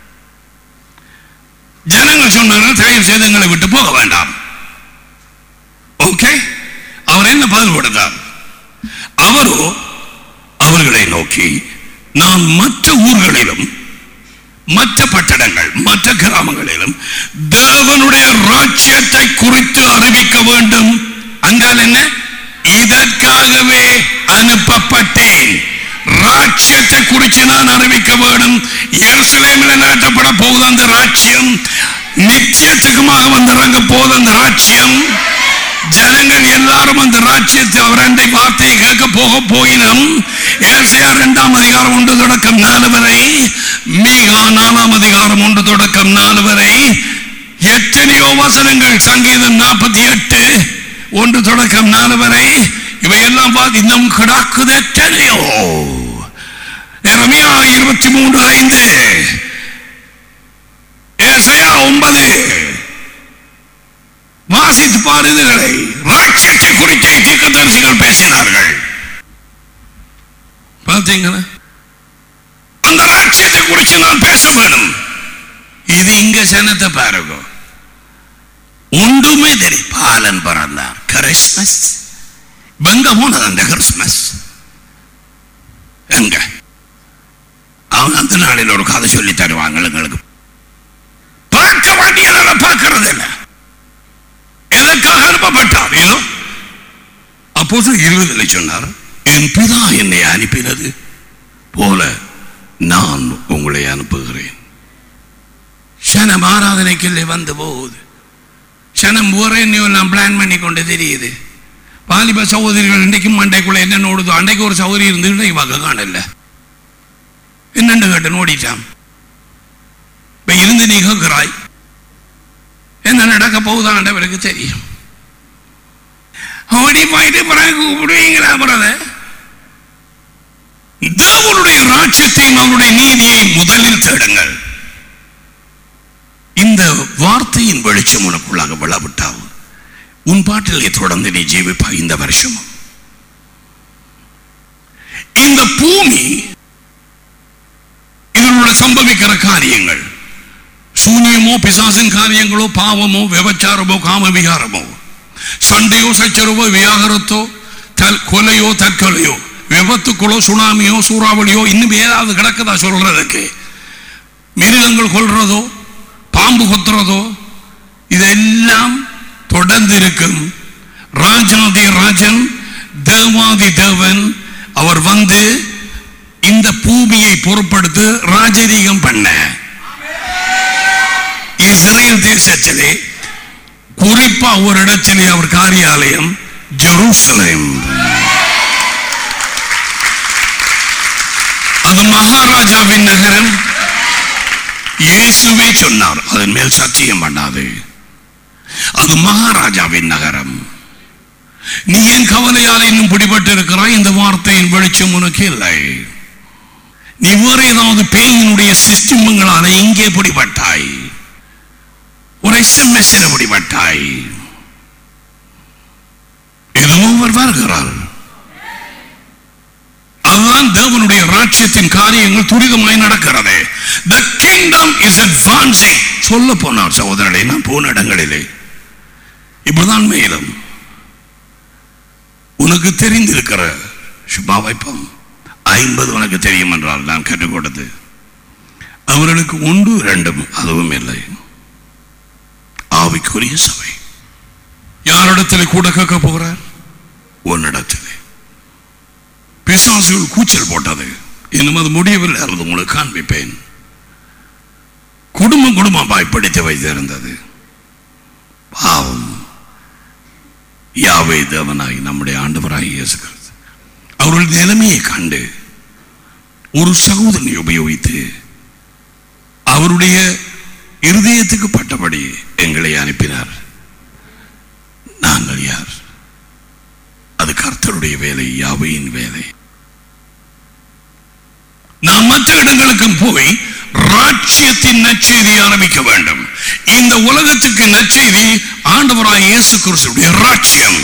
ஜனங்கள் சொன்னார்கள் தயவு செய்து எங்களை விட்டு போக வேண்டாம் ஓகே அவர் என்ன பதில் கொடுத்தார் அவரோ அவர்களை நோக்கி நான் மற்ற ஊர்களிலும் மற்ற பட்டணங்கள் மற்ற கிராமங்களிலும் தேவனுடைய ராஜ்யத்தை குறித்து அறிவிக்க வேண்டும் அங்கால் என்ன இதற்காகவே அனுப்பப்பட்டேன் ராஜ்யத்தை குறித்து நான் அறிவிக்க வேண்டும் எருசலேமில் நாட்டப்பட போகுது அந்த ராஜ்யம் நிச்சயத்துக்குமாக வந்திறங்க போகுது அந்த ராஜ்யம் ஜனங்கள் எல்லாரும் அந்த ராஜ்யத்தை அவர் அண்டை வார்த்தையை கேட்க போக போயினும் ஏசையா இரண்டாம் அதிகாரம் ஒன்று தொடக்கம் நாலு வரை மீகா நாலாம் அதிகாரம் ஒன்று தொடக்கம் நாலு வரை எத்தனையோ வசனங்கள் சங்கீதம் நாற்பத்தி எட்டு ஒன்று தொடக்கம் நாலு வரை இவையெல்லாம் பார்த்து இன்னும் கிடாக்குது எத்தனையோ எரமியா இருபத்தி மூன்று ஐந்து ஏசையா ஒன்பது வாசித்து பாருங்களை ராட்சியத்தை குறித்து தீர்க்கதரிசிகள் பேசினார்கள் பார்த்தீங்களா அந்த ராட்சியத்தை குறித்து நான் பேச வேணும் இது இங்க ஜனத்தை பாருங்க ஒன்றுமே தெரியும் பாலன் பிறந்தான் கிறிஸ்மஸ் எங்க போனது அந்த கிறிஸ்மஸ் எங்க அவங்க அந்த நாளில் ஒரு கதை சொல்லி தருவாங்க எங்களுக்கு பார்க்க வேண்டியதை பார்க்கறது இல்லை எதற்காக அனுப்பப்பட்டார் இதோ அப்போது இருபதில் சொன்னார் என் பிதா என்னை அனுப்பினது போல நான் உங்களை அனுப்புகிறேன் சனம் ஆராதனைக்கு வந்து போகுது சனம் ஊரையும் நான் பிளான் பண்ணி கொண்டு தெரியுது வாலிப சகோதரிகள் இன்றைக்கும் மண்டைக்குள்ள என்ன நோடுதோ அன்றைக்கு ஒரு சகோதரி இருந்து இவங்க காணல என்னண்டு கேட்டு நோடிட்டான் இப்ப இருந்து நீ கேட்கிறாய் என்ன நடக்க போகுதா ஆண்டவருக்கு தெரியும் ஓடி போயிட்டு பிறகு கூப்பிடுவீங்களா பிரதர் தேவனுடைய ராட்சியத்தையும் அவருடைய நீதியை முதலில் தேடுங்கள் இந்த வார்த்தையின் வெளிச்சம் உனக்குள்ளாக விழாவிட்டால் உன் பாட்டிலே தொடர்ந்து நீ ஜீவிப்பாய் இந்த வருஷமும் இந்த பூமி இதனுள்ள சம்பவிக்கிற காரியங்கள் சூனியமோ பிசாசின் காரியங்களோ பாவமோ விபச்சாரமோ காம விகாரமோ சண்டையோ சச்சரவோ வியாகரத்தோ தல் கொலையோ தற்கொலையோ விபத்துக்களோ சுனாமியோ சூறாவளியோ இன்னும் ஏதாவது கிடக்குதா சொல்றதுக்கு மிருகங்கள் கொள்றதோ பாம்பு கொத்துறதோ இதெல்லாம் தொடர்ந்து இருக்கும் ராஜாதி ராஜன் தேவாதி தேவன் அவர் வந்து இந்த பூமியை பொறுப்படுத்து ராஜரீகம் பண்ண இஸ்ரேல் தேசத்திலே குறிப்பா ஒரு இடத்திலே அவர் காரியாலயம் ஜெருசலேம் அது மகாராஜாவின் நகரம் இயேசுவே சொன்னார் அதன் மேல் சத்தியம் பண்ணாது அது மகாராஜாவின் நகரம் நீ ஏன் கவலையால் இன்னும் பிடிபட்டு இருக்கிறாய் இந்த வார்த்தையின் வெளிச்சம் உனக்கு இல்லை நீ வேறு ஏதாவது பேயினுடைய சிஸ்டம்களால இங்கே பிடிபட்டாய் ஒரு எஸ்எம்எஸ் பிடிபட்டாய் ஏதோ அவர் வருகிறார் அதுதான் தேவனுடைய ராட்சியத்தின் காரியங்கள் துரிதமாய் நடக்கிறது the kingdom is advancing சொல்ல போனார் சகோதரனை நான் போன இடங்களிலே இப்படிதான் மேலும் உனக்கு தெரிந்திருக்கிற சுபாவைப்பம் ஐம்பது உனக்கு தெரியும் என்றால் நான் கற்றுக் கொடுத்து அவர்களுக்கு ஒன்று ரெண்டும் அதுவும் இல்லை ஆவிக்குரிய சபை யாரிடத்தில் கூட கேட்க போகிறார் உன்னிடத்தில் பிசாசுகள் கூச்சல் போட்டது இன்னும் அது முடியவில்லை அது உங்களுக்கு காண்பிப்பேன் குடும்பம் குடும்பமாய் பிடித்து வைத்திருந்தது பாவம் யாவை தேவனாய் நம்முடைய ஆண்டவராய் இயேசு கிறிஸ்து அவர்கள் நிலைமையை கண்டு ஒரு சகோதரனை உபயோகித்து அவருடைய இருதயத்துக்கு பட்டபடி எங்களை அனுப்பினார் நாங்கள் யார் அது கர்த்தருடைய வேலை யாவையின் வேலை நாம் மற்ற இடங்களுக்கும் போய் ராட்சியத்தின் நற்செய்தி ஆரம்பிக்க வேண்டும் இந்த உலகத்துக்கு நற்செய்தி ஆண்டவராய் இயேசு கிறிஸ்துடைய ராட்சியம்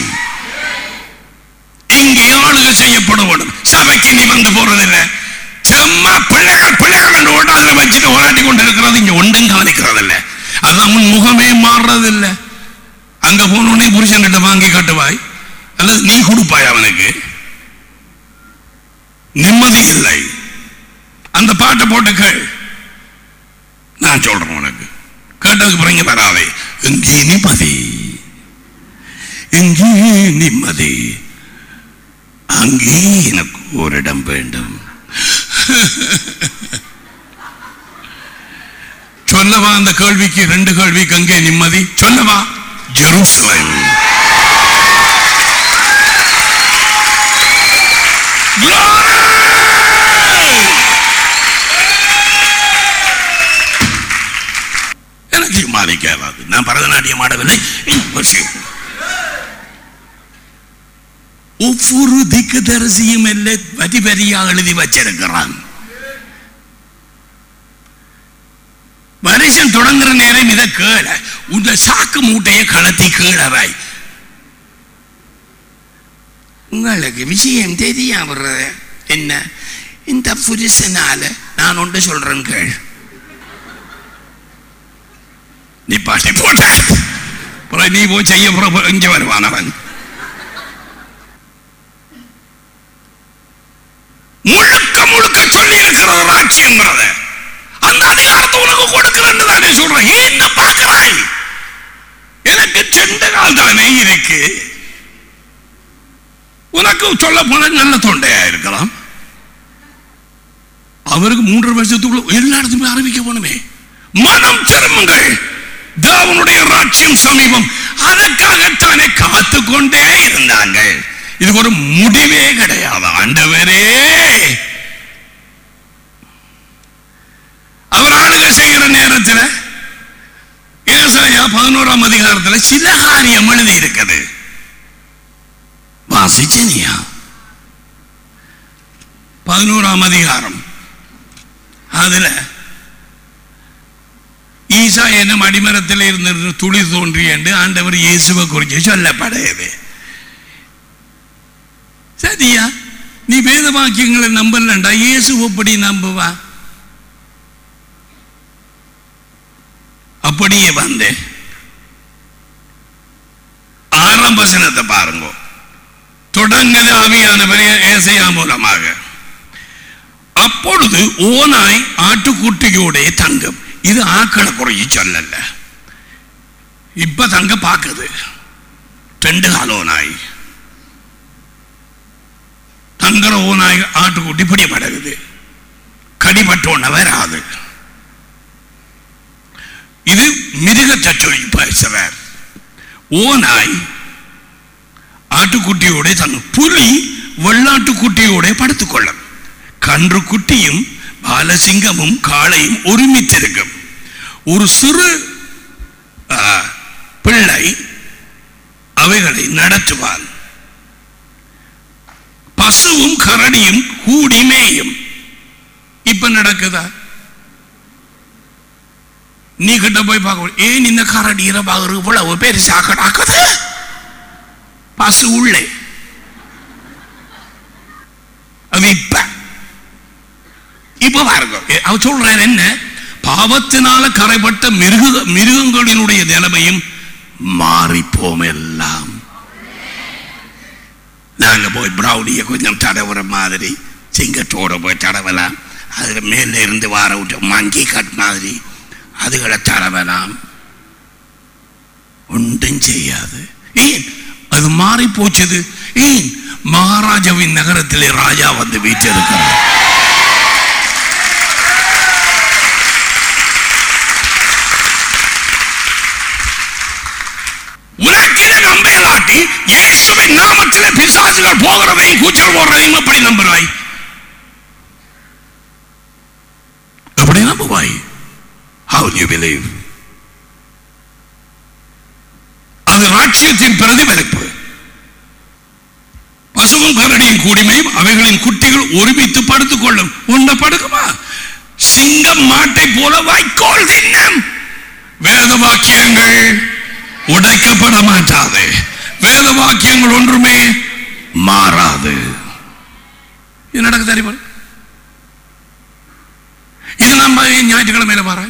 இங்கே ஆளுகை செய்யப்பட வேண்டும் சபைக்கு நீ வந்து போறதில்லை சும்மா பிள்ளைகள் பிள்ளைகள் என்று ஓட்டாதுல வச்சுட்டு ஓடாட்டி கொண்டு இருக்கிறது இங்க ஒன்றும் கவனிக்கிறது இல்லை அதான் உன் முகமே மாறுறது இல்லை அங்க போனோடனே புருஷன்கிட்ட வாங்கி கட்டுவாய் அல்லது நீ கொடுப்பாய் அவனுக்கு நிம்மதி இல்லை அந்த பாட்டை போட்டு கேள் நான் சொல்றேன் உனக்கு கேட்டதுக்கு பிறகு இங்க வராதே எங்கே நிம்மதி எங்கே நிம்மதி அங்கே எனக்கு ஒரு இடம் வேண்டும் சொல்லவா அந்த கேள்விக்கு ரெண்டு கேள்விக்கு அங்கே நிம்மதி சொல்லவா ஜெருசலேம் Glory! எனக்கு மாறி கேளாது நான் பரதநாட்டியம் ஆடவில்லை worship. ஒவ்வொரு திக்கு தரிசியும் இல்லை வரி வரியா எழுதி வச்சிருக்கிறான் வருஷம் தொடங்குற நேரம் இதை கேள உந்த சாக்கு மூட்டையை கலத்தி கீழறாய் உங்களுக்கு விஷயம் தெரியா வர்றது என்ன இந்த புருஷனால நான் ஒன்று சொல்றேன் கேள் நீ பாட்டி போட்ட அப்புறம் நீ போய் செய்ய போற இங்க வருவான் அவன் முழுக்க முழுக்க சொல்லி இருக்கிறது ராட்சியங்கிறத அந்த அதிகாரத்தை உனக்கு கொடுக்கிறேன்னு தானே சொல்றேன் ஏன் என்ன பார்க்கிறாய் எனக்கு செண்ட கால் தானே இருக்கு உனக்கு சொல்ல போன நல்ல தொண்டையா இருக்கலாம் அவருக்கு மூன்று வருஷத்துக்குள்ள எல்லா இடத்துமே அறிவிக்க போனமே மனம் திரும்புங்கள் தேவனுடைய ராட்சியம் சமீபம் அதற்காகத்தானே காத்து கொண்டே இருந்தாங்க இதுக்கு ஒரு முடிவே கிடையாது ஆண்டவரே அவர் ஆளுகை செய்கிற நேரத்தில் ஏசாயா பதினோராம் அதிகாரத்தில் சில காரியம் எழுதி இருக்குது வாசிச்சனியா பதினோராம் அதிகாரம் அதுல ஈசா என்னும் அடிமரத்தில் இருந்து துளி தோன்றி என்று ஆண்டவர் இயேசுவை குறித்து சொல்லப்படுகிறது சரியா நீ வேத வாக்கியங்களை நம்பலண்டா இயேசு எப்படி நம்புவா அப்படியே வந்து ஆறாம் வசனத்தை பாருங்க தொடங்குது ஆவியானவர் ஏசையா மூலமாக அப்பொழுது ஓனாய் ஆட்டுக்குட்டியோட தங்கம் இது ஆக்களை குறைய சொல்லல இப்ப தங்க பார்க்குது ரெண்டு கால ஓனாய் தங்குற ஓனாய் ஆட்டுக்குட்டி பிடிபடுகுது கடிபட்டோன்னு வராது இது மிருகத்தை சொல்லி பேசுறார் ஓனாய் ஆட்டுக்குட்டியோட தங்க புலி வெள்ளாட்டுக்குட்டியோட படுத்துக்கொள்ளும் கன்று குட்டியும் பாலசிங்கமும் காளையும் ஒருமித்திருக்கும் ஒரு சிறு ஆ, பிள்ளை அவைகளை நடத்துவான் பசுவும் கரடியும் கூடி மேயும் இப்ப நடக்குதா நீ கிட்ட போய் பார்க்க ஏன் இந்த கரடி இரவாக இவ்வளவு பெருசா கிடக்குது பசு உள்ளே அது இப்ப இப்ப பாருங்க ஏ, அவர் சொல்றாரு என்ன பாவத்தினால கரைப்பட்ட மிருக மிருகங்களினுடைய நிலைமையும் மாறிப்போம் எல்லாம் நாங்க போய் பிரௌனியை கொஞ்சம் தடவுற மாதிரி சிங்கத்தோட போய் தடவலாம் அதுல மேல இருந்து வார விட்டு மங்கி கட் மாதிரி அதுகளை தடவலாம் ஒன்றும் செய்யாது ஏன் அது மாறி போச்சது ஏன் மகாராஜாவின் நகரத்திலே ராஜா வந்து வீட்டிருக்கிறார் உனக்கினை நம்பலாட்டி இயேசுவின் நாமத்திலே பிசாசுகள் போகிறதையும் கூச்சல் போடுறதையும் எப்படி நம்புறாய் எப்படி நம்புவாய் how will you believe அது ராட்சியத்தின் பிரதிபலிப்பு பசுவும் கரடியும் கூடிமையும் அவைகளின் குட்டிகள் ஒருமித்து படுத்துக் கொள்ளும் ஒன்றை படுக்குமா சிங்கம் மாட்டை போல வைக்கோல் தின்னும் வேத வாக்கியங்கள் உடைக்கப்பட மாட்டாது வேத வாக்கியங்கள் ஒன்றுமே மாறாது இது நடக்க தெரியுமா இது நம்ம ஏன் ஞாயிற்றுக்கிழமையில பாரு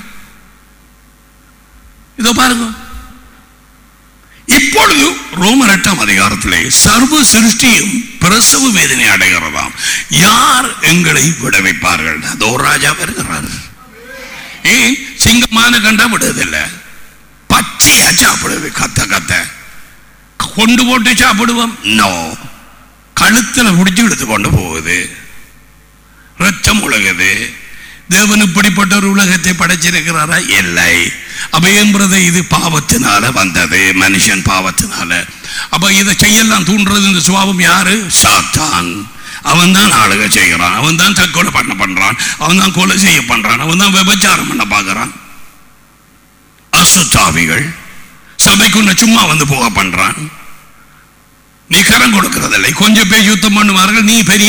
இதோ பாருங்க இப்பொழுது ரோமர் எட்டாம் அதிகாரத்தில் பிரியமானவர்களே சர்வ சிருஷ்டியும் பிரசவ வேதனை அடைகிறதாம் யார் எங்களை விடுவிப்பார்கள் அதோ ராஜா வருகிறார் ஏன் சிங்கமான கண்டா விடுறதில்லை பச்சையா சாப்பிடுது கத்த கத்த கொண்டு போட்டு சாப்பிடுவோம் நோ கழுத்துல முடிச்சு எடுத்து கொண்டு போகுது ரத்தம் உலகுது தேவன் இப்படிப்பட்ட ஒரு உலகத்தை படைச்சிருக்கிறாரா இல்லை அபயம்ன்றது இது பாவத்தினால வந்தது மனுஷன் பாவத்தினால அப்ப இதை செய்யலாம் தூண்டுறது இந்த சுபாவம் யாரு சாத்தான் அவன் தான் ஆளுக செய்கிறான் அவன் தான் தற்கொலை பண்ண பண்றான் அவன் தான் கொலை செய்ய பண்றான் அவன் தான் விபச்சாரம் பண்ண பார்க்கறான் அசுத்தாவிகள் சபைக்குள்ள சும்மா வந்து போக பண்றான் நீ கரம் கொடுக்கிறதில்லை கொஞ்சம் பேர் யுத்தம் பண்ணுவார்கள் நீ பெரிய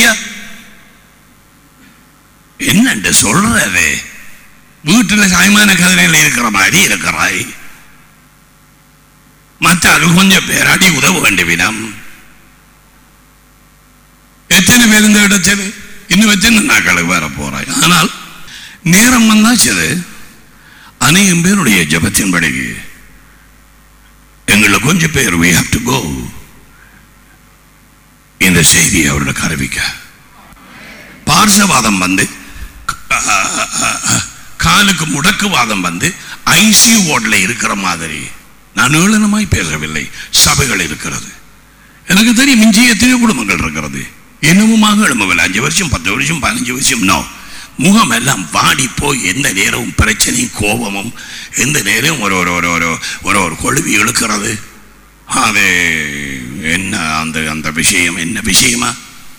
என்னண்டு சொல்றது வீட்டில் சாய்மான கதிரையில் இருக்கிற மாதிரி இருக்கிறாய் மற்ற கொஞ்சம் பேர் அடி உதவ வேண்டிவிடம் எத்தனை பேர் இந்த இடத்தில் இன்னும் எத்தனை நாட்களுக்கு வர போறாய் ஆனால் நேரம் வந்தாச்சது அநேகம் பேருடைய ஜபத்தின்படி எங்களை கொஞ்சம் பேர் we have to go இந்த செய்தியை அவர்களுக்கு அறிவிக்க பார்சவாதம் வந்து காலுக்கு முடக்குவாதம் வந்து ஐசியூ வார்டில் இருக்கிற மாதிரி நான் ஏளனமாய் பேசவில்லை சபைகள் இருக்கிறது எனக்கு தெரியும் மிஞ்சி எத்தனையோ குடும்பங்கள் இருக்கிறது இன்னமுமாக எழும்பவில்லை அஞ்சு வருஷம் பத்து வருஷம் பதினஞ்சு வருஷம் நோ முகம் எல்லாம் வாடி போய் எந்த நேரமும் பிரச்சனையும் கோபமும் எந்த நேரம் ஒரு ஒரு ஒரு ஒரு ஒரு ஒரு கொழுவி இழுக்கிறது அது என்ன அந்த அந்த விஷயம் என்ன விஷயமா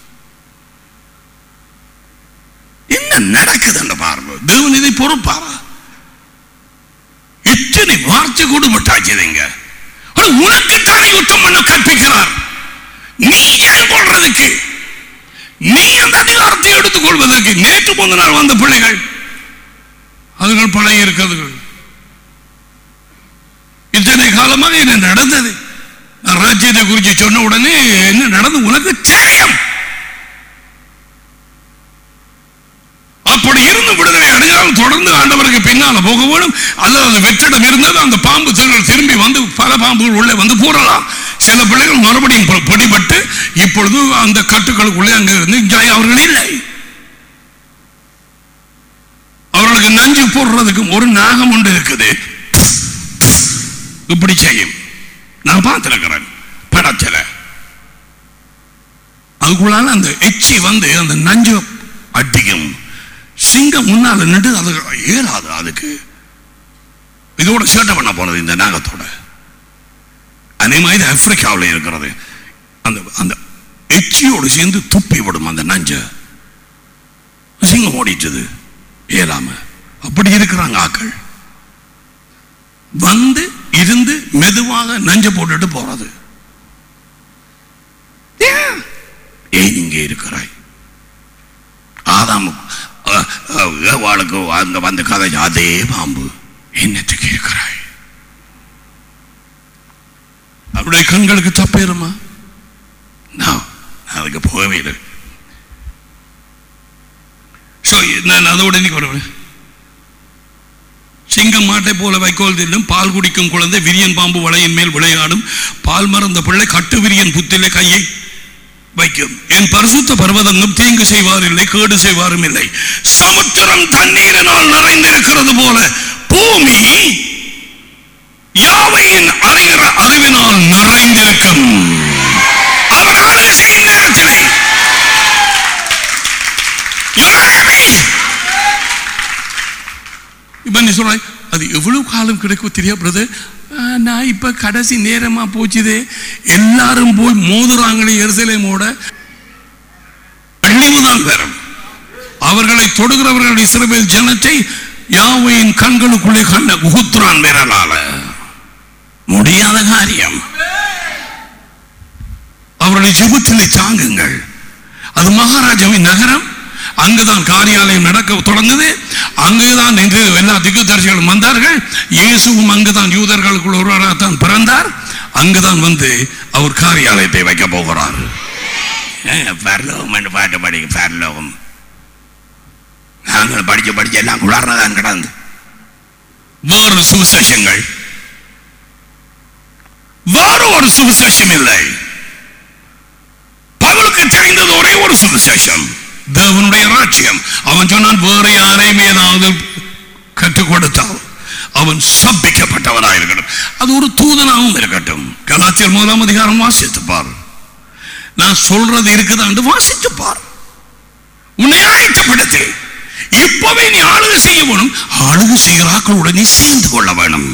என்ன நடக்குதுன்னு பாருங்க தேவன் இதை பொறுப்பாரா இத்தனை வார்த்தை கொடுபட்டாச்சுதுங்க உனக்கு தானே யுத்தம் பண்ண கற்பிக்கிறார் நீ ஏன் கொள்றதுக்கு நீ அந்த அதிகாரத்தை எடுத்துக் கொள்வதற்கு நேற்று முந்த நாள் வந்த பிள்ளைகள் அதுகள் பழைய இருக்கிறதுகள் இத்தனை காலமாக என்ன நடந்தது நான் ராஜ்யத்தை குறித்து சொன்ன உடனே என்ன நடந்து உனக்கு தெரியும் அப்படி இருந்து விடுதலை அடையாமல் தொடர்ந்து ஆண்டவருக்கு பின்னால போக வேணும் அல்லது அந்த வெற்றிடம் இருந்தது அந்த பாம்பு செல்கள் திரும்பி வந்து பல பாம்புகள் உள்ளே வந்து போடலாம் சில பிள்ளைகள் மறுபடியும் ப- பிடிபட்டு இப்பொழுது அந்த கட்டுக்களுக்குள்ளே அங்க இருந்து ஜாய் அவர்கள் இல்லை அவர்களுக்கு நஞ்சு போடுறதுக்கு ஒரு நாகம் ஒன்று இருக்குது இப்படி செய்யும் நான் பார்த்திருக்கிறேன் படத்துல அதுக்குள்ளால அந்த எச்சி வந்து அந்த நஞ்சு அடிக்கும் சிங்கம் முன்னால நின்று அது ஏறாது அதுக்கு இதோட சேட்டை பண்ண போனது இந்த நாகத்தோட அதே மாதிரி ஆப்பிரிக்காவில் இருக்கிறது அந்த அந்த எச்சியோடு சேர்ந்து துப்பி விடும் அந்த நஞ்ச சிங்கம் ஓடிச்சது ஏறாம அப்படி இருக்கிறாங்க ஆக்கள் வந்து இருந்து மெதுவாக நஞ்ச போட்டுட்டு போறது ஏன் ஏன் இங்கே இருக்கிறாய் ஆதாம் அஹ், அஹ், ஏவாளுக்கு அங்க வந்து கதை அதே பாம்பு என்னத்துக்கு இருக்கிறாய் அவருடைய கண்களுக்கு தப்பேருமா நான் அதுக்கு போகவே இல்லை ஸோ நான் அதோட இன்னைக்கு வருவேன் சிங்கம் மாட்டை போல வைக்கோல் தில்லும் பால் குடிக்கும் குழந்தை விரியன் பாம்பு வலையின் மேல் விளையாடும் பால் மறந்த பிள்ளை கட்டு விரியன் புத்திலே கையை வைக்கும் என் பரிசுத்த பர்வதங்கம் தீங்கு செய்வாரில்லை கேடு செய்வாரும் இல்லை சமுத்திரம் தண்ணீரினால் நிறைந்திருக்கிறது போல பூமி யாவையின் அறிகிற அறிவினால் நிறைந்திருக்கும் அவர் ஆளுகை செய்யும் நேரத்திலே You are happy. இப்ப நீ சொல்றாய் அது எவ்வளவு காலம் கிடைக்கும் தெரியா பிரதர் நான் இப்ப கடைசி நேரமா போச்சுதே எல்லாரும் போய் மோதுறாங்களே எருசலேமோட அழிவுதான் வரும் அவர்களை தொடுகிறவர்கள் இஸ்ரவேல் ஜனத்தை யாவையின் கண்களுக்குள்ளே கண்ட குகுத்ரான் விரலால முடியாத காரியம் அவர்களை ஜெபத்திலே தாங்குங்கள் அது மகாராஜாவின் நகரம் அங்குதான் காரியாலயம் நடக்க தொடங்குது அங்குதான் இன்று எல்லா திக்குதரிசிகளும் வந்தார்கள் இயேசுவும் அங்குதான் யூதர்களுக்குள் ஒருவராக தான் பிறந்தார் அங்குதான் வந்து அவர் காரியாலயத்தை வைக்க போகிறார் பரலோகம் என்று பாட்டு படி பரலோகம் நாங்கள் படிச்சு படிச்சு எல்லாம் குளார்னதான் கிடந்து வேறு சுவிசேஷங்கள் வேறு ஒரு சுவிசேஷம் இல்லை இன்னொரு சுவிசேஷம் தேவனுடைய ராட்சியம் அவன் சொன்னான் வேற யாரையும் ஏதாவது கற்றுக் கொடுத்தால் அவன் சபிக்கப்பட்டவனாயிருக்கட்டும் அது ஒரு தூதனாகவும் இருக்கட்டும் கலாச்சியர் முதலாம் அதிகாரம் வாசித்து பார் நான் சொல்றது இருக்குதான்னு வாசித்து பார் உன்னை ஆயத்தப்படுத்து இப்பவே நீ ஆளுகை செய்ய வேணும் ஆளுகை செய்கிறாக்களுடன் நீ சேர்ந்து கொள்ள வேணும்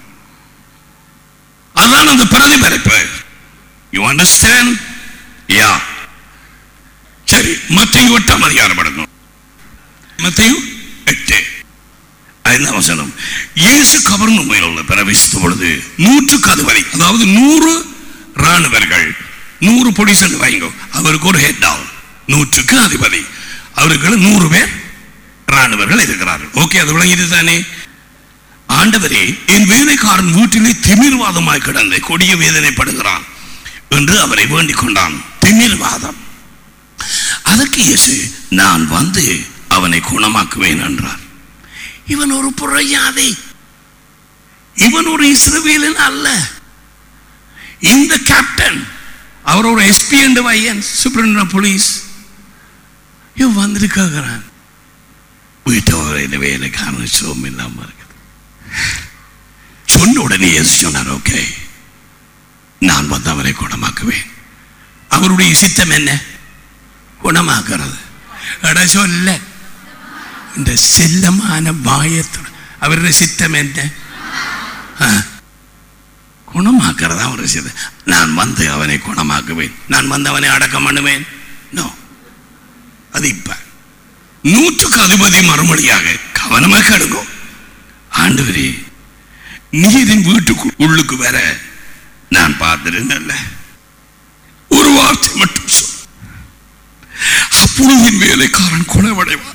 அதான் அந்த பிரதிபலிப்பு யூ அண்டர்ஸ்டாண்ட் யா சரி மத்தையும் எட்டாம் அதிகாரம் படணும் மத்தையும் எட்டு ஐந்தாம் வசனம் இயேசு கவர்னுமையில் உள்ள பிரவேசித்த பொழுது நூற்றுக்கு அதிபதி அதாவது நூறு ராணுவர்கள் நூறு பொடிசன் வைங்கோ அவருக்கு ஒரு ஹெட் டவுன் நூற்றுக்கு அதிபதி அவருக்கு நூறு பேர் ராணுவர்கள் இருக்கிறார்கள் ஓகே அது விளங்கிது தானே ஆண்டவரே என் வேலைக்காரன் வீட்டிலே திமிர்வாதமாய் கிடந்து கொடிய வேதனைப்படுகிறான் என்று அவரை வேண்டிக் கொண்டான் திமிர்வாதம் அதற்கு இயேசு நான் வந்து அவனை குணமாக்குவேன் என்றார் இவன் ஒரு புறையாதே இவன் ஒரு இஸ்ரவேலன் அல்ல இந்த கேப்டன் அவர் ஒரு எஸ்பி என்று வையன் சூப்பரண்ட் போலீஸ் இவன் வந்துட்டு கேட்கிறான் வீட்டோட இந்த வேலைக்காரன் சோம் இல்லாம இருக்குது சொன்ன உடனே இயேசு சொன்னார் ஓகே நான் வந்து அவரை குணமாக்குவேன் அவருடைய சித்தம் என்ன குணமாக்குறது எட சொல்ல இந்த செல்லமான வாயத்தோட அவருடைய சித்தம் என்ன ஆ, குணமாக்குறது அவருடைய சித்தம் நான் வந்து அவனை குணமாக்குவேன் நான் வந்து அவனை அடக்கம் பண்ணுவேன் நோ அது இப்ப நூற்றுக்கு அதிபதி மறுமொழியாக கவனமா கடுங்கோ ஆண்டவரே நீரின் வீட்டுக்கு உள்ளுக்கு வர நான் பார்த்திருந்தல்ல ஒரு வார்த்தை மட்டும் சொல் அப்பொழுது என் வேலைக்காரன் குணவடைவான்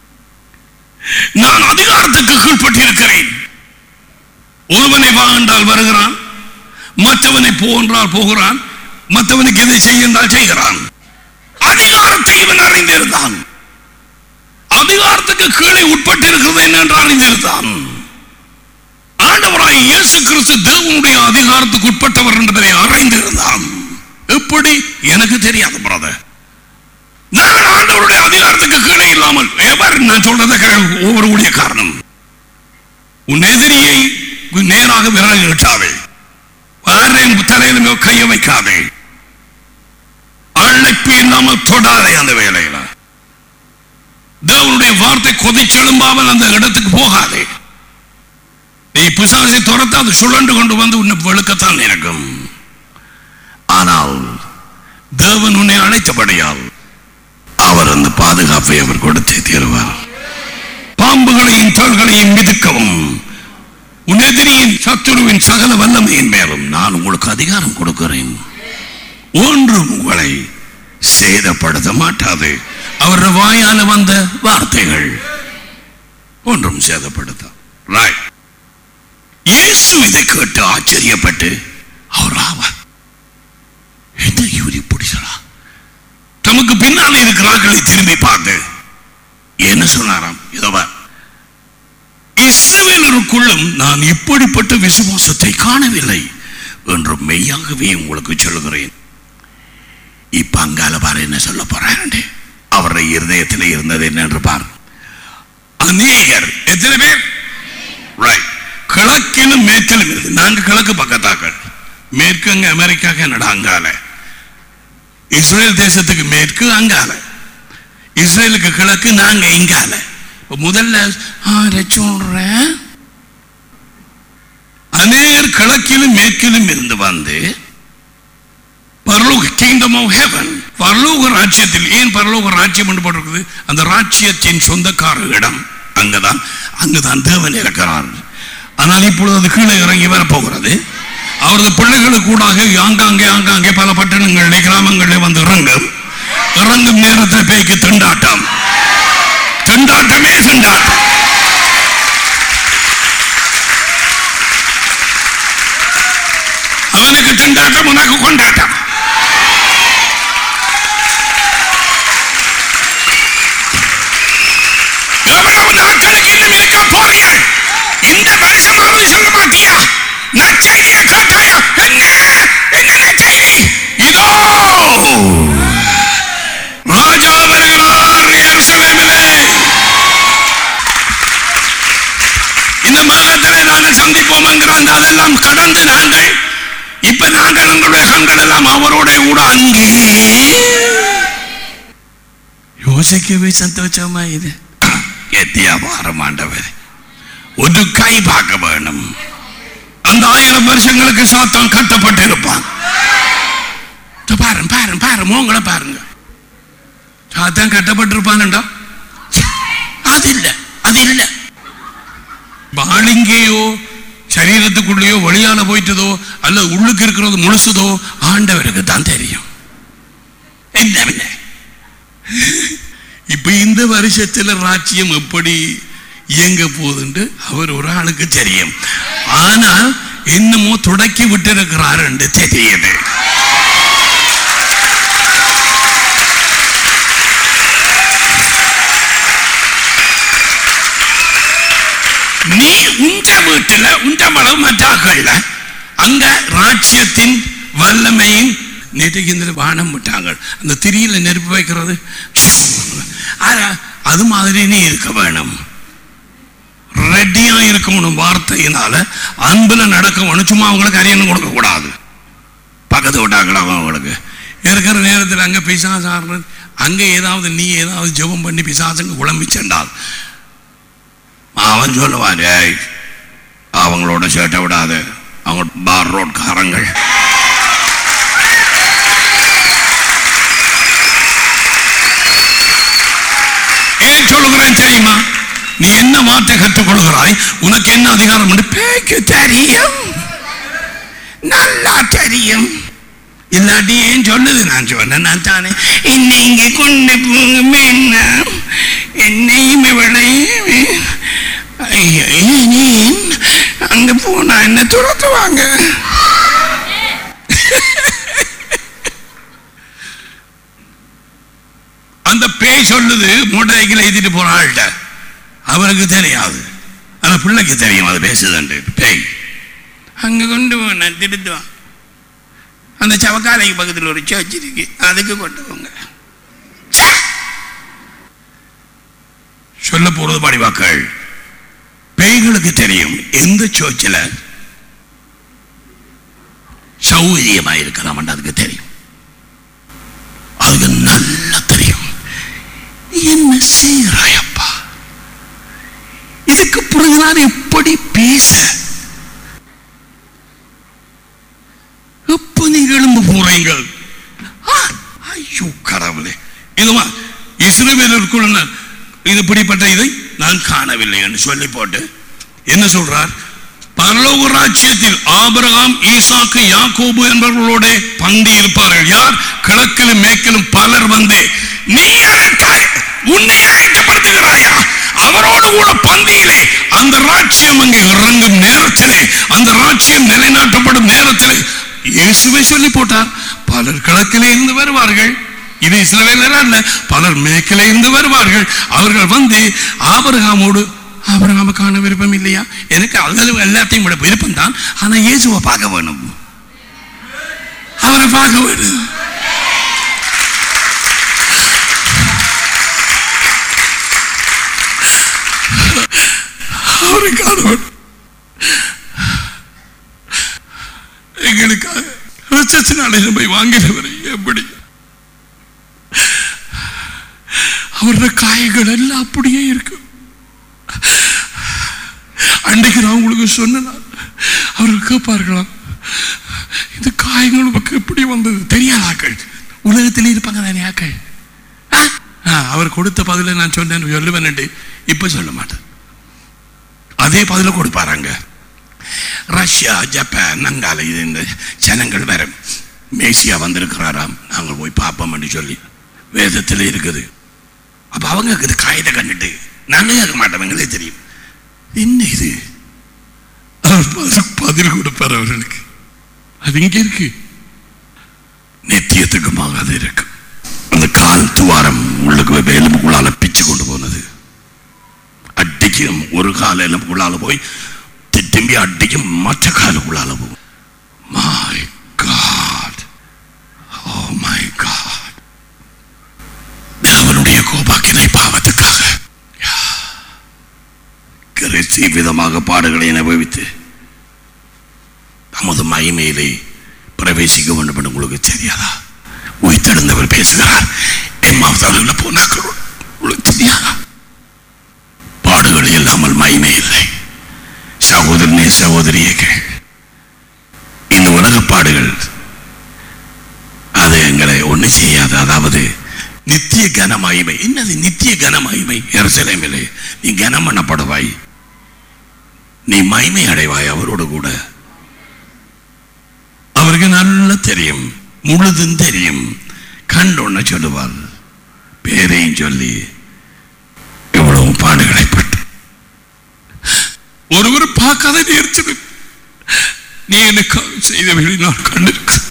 நான் அதிகாரத்துக்கு கீழ்ப்பட்டிருக்கிறேன் ஒருவனை வா என்றால் வருகிறான் மற்றவனை போ என்றால் போகிறான் மற்றவனுக்கு இதை செய்ய என்றால் செய்கிறான் அதிகாரத்தை இவன் அறிந்திருந்தான் அதிகாரத்துக்கு கீழே உட்பட்டு இருக்கிறது என்னென்று அறிந்திருந்தான் ஆண்டவராய் இயேசு கிறிஸ்து தேவனுடைய அதிகாரத்துக்கு உட்பட்டவர் என்பதை அறிந்திருந்தான் எப்படி எனக்கு தெரியாது பிரதர் நான் ஆண்டவருடைய அதிகாரத்துக்கு கீழே இல்லாமல் எவர் நான் சொல்றத கேள், ஒவ்வொரு ஊழிய காரணம் உன் எதிரியை நேராக விரல் நீட்டாதே யாரையும் தலையிலுமே கைய வைக்காதே அழைப்பு இல்லாமல் தொடாதே அந்த வேலையில தேவனுடைய வார்த்தை கொதிச்செழும்பாமல் அந்த இடத்துக்கு போகாதே நீ பிசாசை துரத்த அது சுழண்டு கொண்டு வந்து உன்னை வெளுக்கத்தான் இருக்கும் ஆனால் தேவன் உன்னை அழைத்தபடியால் அவர் அந்த பாதுகாப்பை அவர் கொடுத்தே தீருவார் பாம்புகளையும் தோள்களையும் மிதிக்கவும் உன் எதிரியின் சத்துருவின் சகல வல்லமையின் மேலும் நான் உங்களுக்கு அதிகாரம் கொடுக்கிறேன் ஒன்றும் உங்களை சேதப்படுத்த மாட்டாது அவருடைய வாயால வந்த வார்த்தைகள் ஒன்றும் சேதப்படுத்த ரைட் இயேசு இதை கேட்டு ஆச்சரியப்பட்டு அவர் ஆவார் என்ன இவர் இப்படி சொல்றா தமக்கு பின்னால் இருக்கிறார்களை திரும்பி பார்த்து என்ன சொன்னாராம் இதவா இஸ்ரவேலருக்குள்ளும் நான் இப்படிப்பட்ட விசுவாசத்தை காணவில்லை என்று மெய்யாகவே உங்களுக்கு சொல்லுகிறேன் இப்ப அங்கால பாரு என்ன சொல்ல போறாரு அவருடைய இருதயத்தில் இருந்தது என்னென்று பார் அநேகர் எத்தனை பேர் ரைட் கிழக்கிலும் மேற்கிலும் இருக்கு நாங்க கிழக்கு பக்கத்தாக்கள் மேற்கு அங்க அமெரிக்கா கனடா அங்கால இஸ்ரேல் தேசத்துக்கு மேற்கு அங்கால இஸ்ரேலுக்கு கிழக்கு நாங்க இங்கால இப்ப முதல்ல ஆரை சொல்றேன் அநேகர் கிழக்கிலும் மேற்கிலும் இருந்து வந்து பரலோக கிங்டம் ஆஃப் ஹெவன் பரலோக ராஜ்யத்தில் ஏன் பரலோக ராஜ்யம் என்று போட்டிருக்குது அந்த ராஜ்யத்தின் சொந்தக்கார இடம் அங்கதான் அங்குதான் தேவன் இருக்கிறார் ஆனால் இப்பொழுது அது கீழே இறங்கி வரப்போகிறது அவரது பிள்ளைகளுக்கு கூடாக ஆங்காங்கே ஆங்காங்கே பல பட்டணங்களிலே கிராமங்களிலே வந்து இறங்கும் இறங்கும் நேரத்தில் பேய்க்கு திண்டாட்டம் திண்டாட்டமே திண்டாட்டம் அவனுக்கு திண்டாட்டம் உனக்கு கொண்டாட்டம் எவ்வளவு நாட்களுக்கு இன்னும் இருக்க போறீங்க இந்த வருஷமாவது சொல்ல மாட்டியா நற்செய்தியை கேட்டாயா என்ன என்ன நற்செய்தி இதோ பிறந்த நாங்கள் இப்ப நாங்கள் எங்களுடைய கண்கள் எல்லாம் அவரோட கூட அங்கே யோசிக்கவே சந்தோஷமா இது எத்தியாபாரம் ஆண்டவர் ஒரு கை பார்க்க வேணும் அந்த ஆயிரம் வருஷங்களுக்கு சாத்தான் கட்டப்பட்டிருப்பான் இதோ பாருங்க பாருங்க பாருங்க உங்களை பாருங்க சாத்தான் கட்டப்பட்டிருப்பான்டா அது இல்ல அது இல்ல பாலிங்கேயோ சரீரத்துக்குள்ளேயோ வெளியால போயிட்டதோ அல்லது உள்ளுக்கு இருக்கிறது முழுசுதோ ஆண்டவருக்கு தான் தெரியும் என்ன இப்ப இந்த வருஷத்துல ராஜ்யம் எப்படி இயங்க போகுதுன்னு அவர் ஒரு ஆளுக்கு தெரியும் ஆனால் இன்னமோ தொடக்கி விட்டிருக்கிறார் என்று தெரியுது நீ உந்த வீட்டுல உந்த மளவு மற்றாக்கள்ல அங்க ராஜ்யத்தின் வல்லமையின் நேற்றைக்கு இந்த வானம் விட்டாங்க அந்த திரியில நெருப்பு வைக்கிறது ஆனா, அது மாதிரி நீ இருக்க வேணும் ரெட்டியா இருக்கணும் வார்த்தையினால அன்புல நடக்கணும் சும்மா அவங்களுக்கு அரியணம் கொடுக்க கூடாது பக்கத்து விட்டாங்களா அவங்களுக்கு இருக்கிற நேரத்தில் அங்க பிசாசு அங்க ஏதாவது நீ ஏதாவது ஜெபம் பண்ணி பிசாசுங்க குழம்பி சென்றால் அவன் சொல்லுவான் "ஏய், அவங்களோட சேட்டை விடாத அவங்க பார் ரோட் காரங்கள் ஏன் சொல்லுகிறேன் தெரியுமா நீ என்ன வார்த்தை கற்றுக் கொடுக்கிறாய் உனக்கு என்ன அதிகாரம் உண்டு? பேய்க்கு தெரியும் நல்லா தெரியும் இல்லாட்டி ஏன் சொல்லுது நான் சொன்னேன் நான் தானே என்னை இங்கே கொண்டு போங்க வேணா என்னையும் இவளையும் ஐயோ, ஏன் அங்க போனா என்ன துரத்துவாங்க அந்த பேய் சொல்லுது மோட்டார் சைக்கிள் ஏத்திட்டு போன ஆள்கிட்ட அவருக்கு தெரியாது ஆனா பிள்ளைக்கு தெரியும் அது பேசுதுண்டு பேய் அங்க கொண்டு போன திருத்துவான் அந்த சவக்காலைக்கு பக்கத்தில் ஒரு சர்ச் இருக்கு அதுக்கு கொண்டு போங்க சொல்ல போறது படிவாக்கள் பேய்களுக்கு தெரியும் எந்த சர்ச்சில் சௌகரியமா இருக்கலாம் அதுக்கு தெரியும் அதுக்கு நல்லா தெரியும் என்ன செய்கிறாயப்பா இதுக்கு பிறகு நான் எப்படி பேச எப்ப நீங்க எழும்ப போறீங்க ஆ, ஐயோ கடவுளே இதுமா இஸ்ரவேலருக்குள்ள இது இப்படிப்பட்ட இதை நான் காணவில்லை என்று சொல்லி போட்டு என்ன சொல்றார் பரலோக ராஜ்யத்தில் ஆபிரகாம் ஈசாக்கு யாக்கோபு என்பவர்களோட பந்தி இருப்பார்கள் யார் கிழக்கிலும் மேற்கிலும் பலர் வந்து நீ அழைத்தாய் உன்னை ஆயத்தப்படுத்துகிறாயா அவரோடு கூட பந்தியிலே அந்த ராஜ்யம் அங்கே இறங்கும் நேரத்திலே அந்த ராஜ்யம் நிலைநாட்டப்படும் நேரத்திலே இயேசுவை சொல்லி போட்டார் பலர் கிழக்கிலே இருந்து வருவார்கள் இது இஸ்ரவேலர் அல்ல பலர் மேற்கிலே இருந்து வருவார்கள் அவர்கள் வந்து ஆபரகாமோடு ஆபரகாம காண விருப்பம் இல்லையா எனக்கு அதில் எல்லாத்தையும் விட விருப்பம் தான் ஆனா இயேசுவை பார்க்க வேணும் அவரை பார்க்க வேணும் அவரை காண வேணும் எங்களுக்காக ரத்தத்தினாலே நம்மை வாங்கினவரை எப்படி அவருடைய காயங்கள் எல்லாம் அப்படியே இருக்கு அன்றைக்கு நான் உங்களுக்கு சொன்னேன் அவர்கள் கேட்பார்களாம் இந்த காயங்கள் உனக்கு எப்படி வந்தது தெரியாதாக்கள் உலகத்தில் இருப்பாங்க தானே ஆக்கள் ஆ? ஆ, அவர் கொடுத்த பதில நான் சொன்னேன் சொல்லுவேன் இப்ப சொல்ல மாட்டேன் அதே பதில கொடுப்பாராங்க ரஷ்யா ஜப்பான் அங்கால இது இந்த ஜனங்கள் வேற மேசியா வந்திருக்கிறாராம் நாங்கள் போய் பார்ப்போம் என்று சொல்லி வேதத்தில் இருக்குது அப்ப அவங்க இது காயத்தை கண்டுட்டு நாங்க கேட்க மாட்டோம் எங்களே தெரியும் என்ன இது அவர் பதில் பதில் கொடுப்பார் அவர்களுக்கு அது இங்க இருக்கு நித்தியத்துக்குமாக அது இருக்கு அந்த கால் துவாரம் உள்ளுக்கு எலும்புக்குள்ளால பிச்சு கொண்டு போனது அடிக்கும் ஒரு கால எலும்புக்குள்ளால போய் தி- திரும்பி அடிக்கும் மற்ற காலுக்குள்ளால போகும் my God oh my God தேவனுடைய கோபாக்கினை பாவத்துக்காக கிறிஸ்தி விதமாக பாடுகளை அனுபவித்து நமது மகிமையிலே பிரவேசிக்க வேண்டும் என்று உங்களுக்கு தெரியாதா உயிர்த்தெழுந்தவர் பேசுகிறார் எம்மாவதான போனாக்கள் உங்களுக்கு தெரியாதா பாடுகள் இல்லாமல் மகிமை இல்லை சகோதரனே சகோதரியே கேள் இந்த உலக பாடுகள் அது எங்களை ஒண்ணு செய்யாது அதாவது நித்திய கன மகிமை என்னது நித்திய கன மகிமை எருசலேமிலே நீ கனம் பண்ணப்படுவாய் நீ மகிமை அடைவாய் அவரோடு கூட அவருக்கு நல்லா தெரியும் முழுதும் தெரியும் கண்டொன்னு சொல்லுவார் பேரையும் சொல்லி எவ்வளவு பாடுகளை பட்டு ஒருவர் பார்க்காத நேரத்தில் நீ எனக்காக செய்தவர்களை நான் கண்டிருக்கிறேன்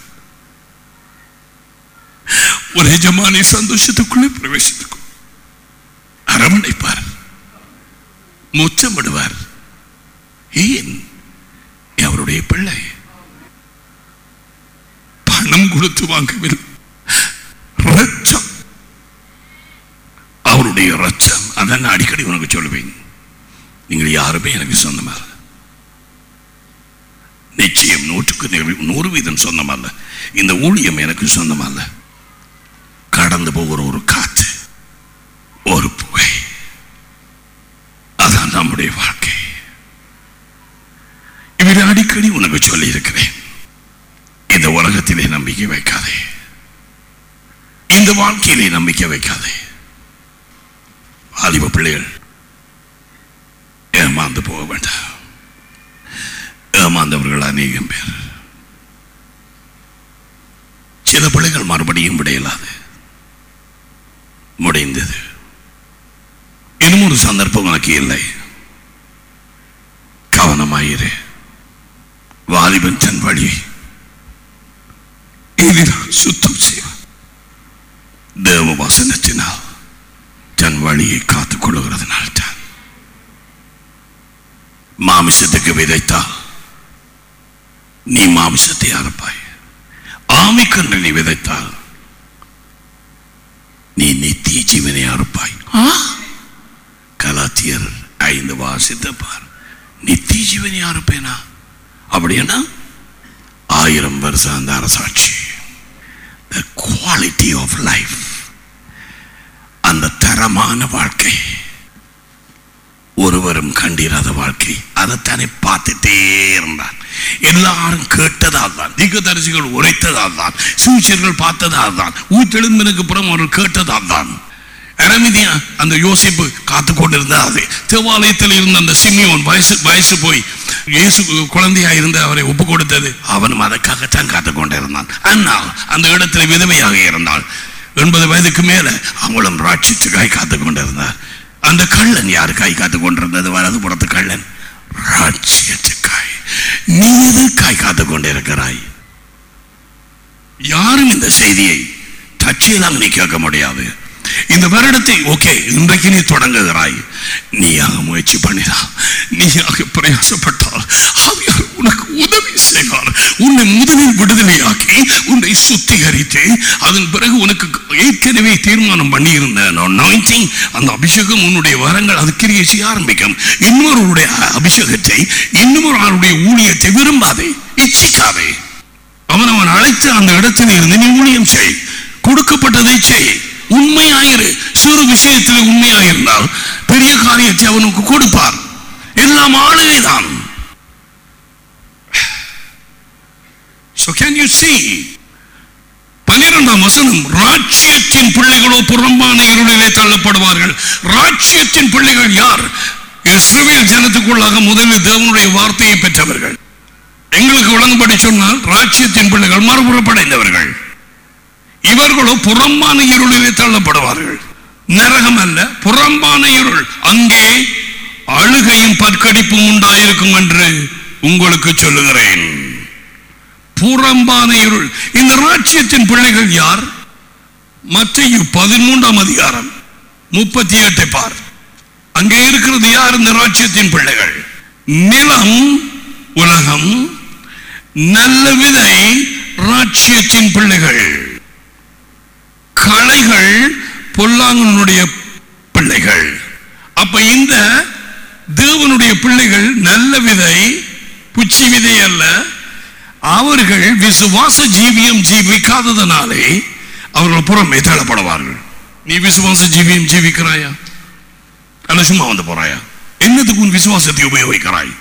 ஒரு எஜமானி சந்தோஷத்துக்குள்ளே பிரவேசித்துக்கும் அரவணைப்பார் முத்தமிடுவார் ஏன் அவருடைய பிள்ளை பணம் கொடுத்து வாங்கவில்லை ரத்தம் அவருடைய ரத்தம் அதான் நான் அடிக்கடி உனக்கு சொல்லுவேன் நீங்கள் யாருமே எனக்கு சொந்தமல்ல நிச்சயம் நூற்றுக்கு நூறு- நூறு வீதம் சொந்தமல்ல இந்த ஊழியம் எனக்கு சொந்தமல்ல கடந்து போகிற ஒரு காற்று ஒரு புகை அதான் நம்முடைய வாழ்க்கை இவரை அடிக்கடி உனக்கு சொல்லி இருக்கிறேன் இந்த உலகத்திலே நம்பிக்கை வைக்காதே இந்த வாழ்க்கையிலே நம்பிக்கை வைக்காதே வாலிப பிள்ளைகள் ஏமாந்து போக வேண்டாம் ஏமாந்தவர்கள் அநேகம் பேர் சில பிள்ளைகள் மறுபடியும் விடையலாது முடிந்தது இன்னும் ஒரு சந்தர்ப்பம் உனக்கு இல்லை கவனமாயிரு வாலிபன் தன் வழியை எதிராக சுத்தம் செய்வான் தேவ வசனத்தினால் தன் வழியை காத்துக் கொள்ளுகிறதுனால் தான் மாமிசத்துக்கு விதைத்தால் நீ மாமிசத்தை அறுப்பாய் ஆமைக்கன்று நீ விதைத்தால் நீ நித்திய ஜீவனை அறுப்பாய் ஆ? கலாத்தியர் ஐந்து வாசித்த பார் நித்திய ஜீவனை அறுப்பேனா அப்படின்னா ஆயிரம் வருஷம் அந்த அரசாட்சி the quality of life அந்த தரமான வாழ்க்கை ஒருவரும் கண்டிராத வாழ்க்கை அதைத்தானே பார்த்துட்டே இருந்தான் எல்லாரும் கேட்டதால் தான் தீர்க்கதரிசிகள் உரைத்ததால் தான் சூழ்ச்சியர்கள் பார்த்ததால் தான் ஊற்றெழும்பினுக்கு புறம் அவர்கள் கேட்டதால் தான் அரமிதியா அந்த யோசிப்பு காத்து கொண்டிருந்தாது தேவாலயத்தில் இருந்த அந்த சிமியோன் வயசு வயசு போய் இயேசு குழந்தையா இருந்து அவரை ஒப்பு கொடுத்தது அவனும் அதற்காகத்தான் காத்து கொண்டிருந்தான் ஆனால் அந்த இடத்துல விதவையாக இருந்தாள் எண்பது வயதுக்கு மேல அவங்களும் ராட்சித்துக்காய் காத்து கொண்டிருந்தார் அந்த கள்ளன் யாருக்காய் காத்து கொண்டிருந்தது வலது புறத்து கள்ளன் ராட்சியத்துக்காய் நீ எதற்காய் காத்து கொண்டிருக்கிறாய் யாரும் இந்த செய்தியை தச்சியெல்லாம் நீ கேட்க முடியாது இந்த வருடத்தை ஓகே இன்றைக்கு நீ தொடங்குகிறாய் நீயாக முயற்சி பண்ணினா நீயாக பிரயாசப்பட்டால் ஆவியார் உனக்கு உதவி செய்வார் உன்னை முதலில் விடுதலையாக்கி உன்னை சுத்திகரித்து அதன் பிறகு உனக்கு ஏற்கனவே தீர்மானம் பண்ணியிருந்த anointing, அந்த அபிஷேகம் உன்னுடைய வரங்கள் அது கிரியை செய்ய ஆரம்பிக்கும் இன்னொருடைய அபிஷேகத்தை இன்னொரு ஆளுடைய ஊழியத்தை விரும்பாதே இச்சிக்காதே அவன் அவன் அழைத்து அந்த இடத்தில் இருந்து நீ ஊழியம் செய் கொடுக்கப்பட்டதை செய் உண்மையாயிரு சிறு விஷயத்தில் உண்மையாயிருந்தால் பெரிய காரியத்தை அவனுக்கு கொடுப்பார் எல்லாம் ஆளுகைதான் So can you see பன்னிரெண்டாம் வசனம் ராட்சியத்தின் பிள்ளைகளோ புறம்பான இருளிலே தள்ளப்படுவார்கள் ராட்சியத்தின் பிள்ளைகள் யார் இஸ்ரவேல் ஜனத்துக்குள்ளாக முதலில் தேவனுடைய வார்த்தையை பெற்றவர்கள் எங்களுக்கு விளங்கும்படி சொன்னால் ராட்சியத்தின் பிள்ளைகள் மறுபுறப்படைந்தவர்கள் இவர்களோ புறம்பான இருளிலே தள்ளப்படுவார்கள் நரகம் அல்ல புறம்பான இருள் அங்கே அழுகையும் பற்கடிப்பும் உண்டாயிருக்கும் என்று உங்களுக்கு சொல்லுகிறேன் புறம்பான இருள் இந்த ராட்சியத்தின் பிள்ளைகள் யார் மத்திய பதிமூன்றாம் அதிகாரம் முப்பத்தி எட்டை பார் அங்கே இருக்கிறது யார் இந்த ராட்சியத்தின் பிள்ளைகள் நிலம் உலகம் நல்ல விதை ராட்சியத்தின் பிள்ளைகள் களைகள் பொல்லாங்கனுடைய பிள்ளைகள் அப்ப இந்த தேவனுடைய பிள்ளைகள் நல்ல விதை புச்சி விதை அல்ல அவர்கள் விசுவாச ஜீவியம் ஜீவிக்காததனாலே அவர்கள் புறமே தள்ளப்படுவார்கள் நீ விசுவாச ஜீவியம் ஜீவிக்கிறாயா அல்ல சும்மா வந்து போறாயா என்னத்துக்கு உன் விசுவாசத்தை உபயோகிக்கிறாய்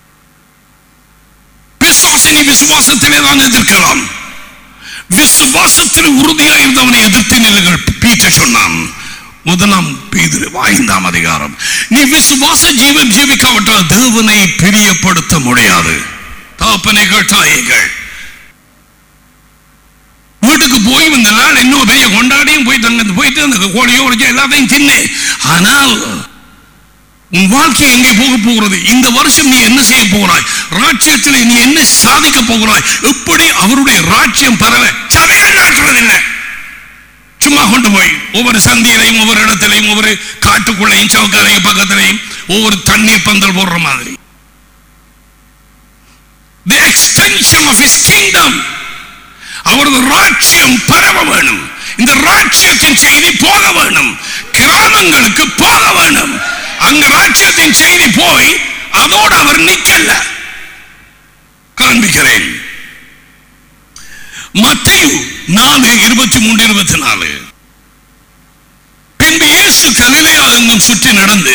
பிசாசை நீ விசுவாசத்திலே தான் எதிர்க்கலாம் விசுவாசத்தில் உறுதியாக இருந்தவனை எதிர்த்து நில்லுங்கள் பீட்டர் சொன்னான் முதலாம் பேதுரு ஐந்தாம் அதிகாரம் நீ விசுவாச ஜீவன் ஜீவிக்காவிட்டால் தேவனை பிரியப்படுத்த முடியாது தாப்பனைகள் தாயைகள் வீட்டுக்கு போய் வந்த நாள் இன்னும் பெரிய கொண்டாடியும் போயிட்டு அங்க போயிட்டு அந்த கோழியோ உடைச்சோ எல்லாத்தையும் தின்னு ஆனால் உன் வாழ்க்கை எங்கே போக போகிறது இந்த வருஷம் நீ என்ன செய்ய போகிறாய் ராஜ்யத்தில் நீ என்ன சாதிக்க போகிறாய் எப்படி அவருடைய ராஜ்யம் பரவ சபையே நடக்கிறது இல்லை சும்மா கொண்டு போய் ஒவ்வொரு சந்தியிலையும் ஒவ்வொரு இடத்திலையும் ஒவ்வொரு காட்டுக்குள்ளையும் சவுக்காலையும் பக்கத்திலையும் ஒவ்வொரு தண்ணீர் பந்தல் போடுற மாதிரி the extension of his kingdom அவரது ராஜ்யம் பரவ வேணும் இந்த ராஜ்யத்தின் செய்தி போக வேணும் கிராமங்களுக்கு போக வேணும் அங்க ராஜ்யத்தின் செய்தி போய் அதோடு அவர் நிக்கல காண்பிக்கிறேன் மத்தையு நாலு இருபத்தி மூன்று இருபத்தி நாலு பின்பு இயேசு கலிலேயா எங்கும் சுற்றி நடந்து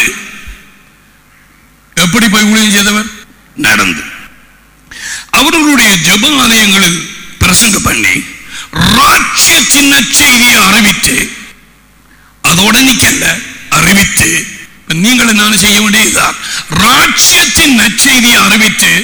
எப்படி போய் ஊழியம் செய்தவர் நடந்து அவர்களுடைய ஜெப ஆலயங்களில் பிரசங்க பண்ணி ராஜ்யத்தின் நற்செய்தியை அறிவித்து அதோட நிக்கல அறிவித்து இப்ப நீங்கள் நானும் செய்ய வேண்டியதுதான் ராஜ்யத்தின் நற்செய்தியை அறிவித்து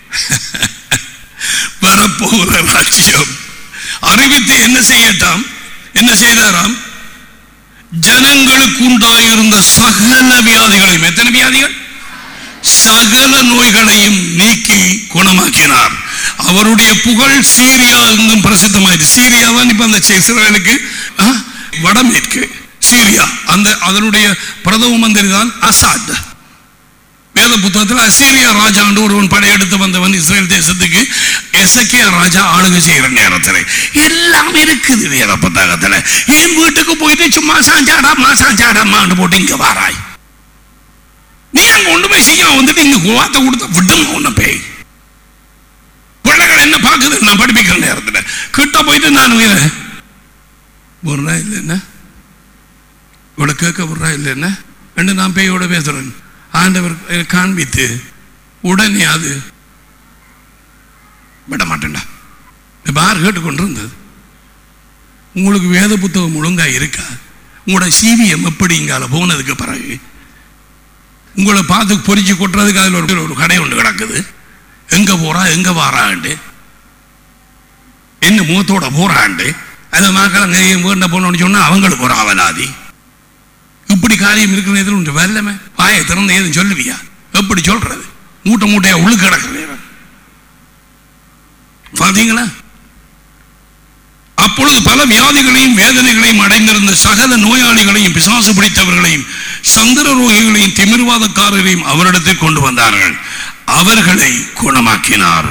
வரப்போகிற ராஜ்யம் அறிவித்து என்ன செய்யட்டாம் என்ன செய்தாராம் ஜனங்களுக்கு உண்டாயிருந்த சகல வியாதிகளையும் எத்தனை வியாதிகள் சகல நோய்களையும் நீக்கி குணமாக்கினார் அவருடைய புகழ் சீரியா எங்கும் பிரசித்தமாயிருக்கு சீரியா தான் இப்ப அந்த இஸ்ரேலுக்கு ஆ, வடமேற்கு சீரியா அந்த அதனுடைய பிரதம மந்திரி தான் அசாத் வேத புத்தகத்தில் அசீரியா ராஜாண்டு ஒருவன் படையெடுத்து வந்தவன் இஸ்ரேல் தேசத்துக்கு எசக்கியா ராஜா ஆளுகை செய்கிற நேரத்தில் எல்லாம் இருக்குது வேத புத்தகத்தில் என் வீட்டுக்கு போயிட்டு சும்மா சாஞ்சாடாமா சாஞ்சாடாமான்னு போட்டு இங்க வாராய் நீ அங்க ஒண்ணு போய் செய்ய வந்துட்டு இங்க வார்த்தை கொடுத்த விடுங்க ஒண்ணு போய் பிள்ளைகள் என்ன பார்க்குது நான் படிப்பிக்கிற நேரத்தில் கிட்ட போயிட்டு நான் வீர விடுறா இல்லை என்ன இவளை கேட்க விடுறா இல்லை என்ன ரெண்டு நான் பேயோட பேசுறேன் ஆண்டவர் எனக்கு காண்பித்து உடனே அது விட மாட்டேன்டா இப்ப யார் கேட்டுக்கொண்டு இருந்தது உங்களுக்கு வேத புத்தகம் ஒழுங்கா இருக்கா உங்களோட சிவிஎம் எப்படி இங்கால போனதுக்கு பிறகு உங்களை பார்த்து பொறிச்சு கொட்டுறதுக்கு அதில் ஒரு ஒரு கடை ஒன்று கிடக்குது எங்க போறா எங்க வாராண்டு என்ன முகத்தோட போறாண்டு அதை மக்கள் அங்கே வேண்ட போனோம்னு சொன்னா அவங்களுக்கு ஒரு அவலாதி இப்படி காரியம் இருக்கிற நேரத்தில் உண்டு வரலமே வாயை திறந்து ஏதும் சொல்லுவியா எப்படி சொல்றது மூட்டை மூட்டையா உள்ளுக்கு கிடக்குது பாத்தீங்களா அப்பொழுது பல வியாதிகளையும் வேதனைகளையும் அடைந்திருந்த சகல நோயாளிகளையும் பிசாசு பிடித்தவர்களையும் சந்திர ரோகிகளையும் திமிர்வாதக்காரரையும் அவரிடத்தில் கொண்டு வந்தார்கள் அவர்களை குணமாக்கினார்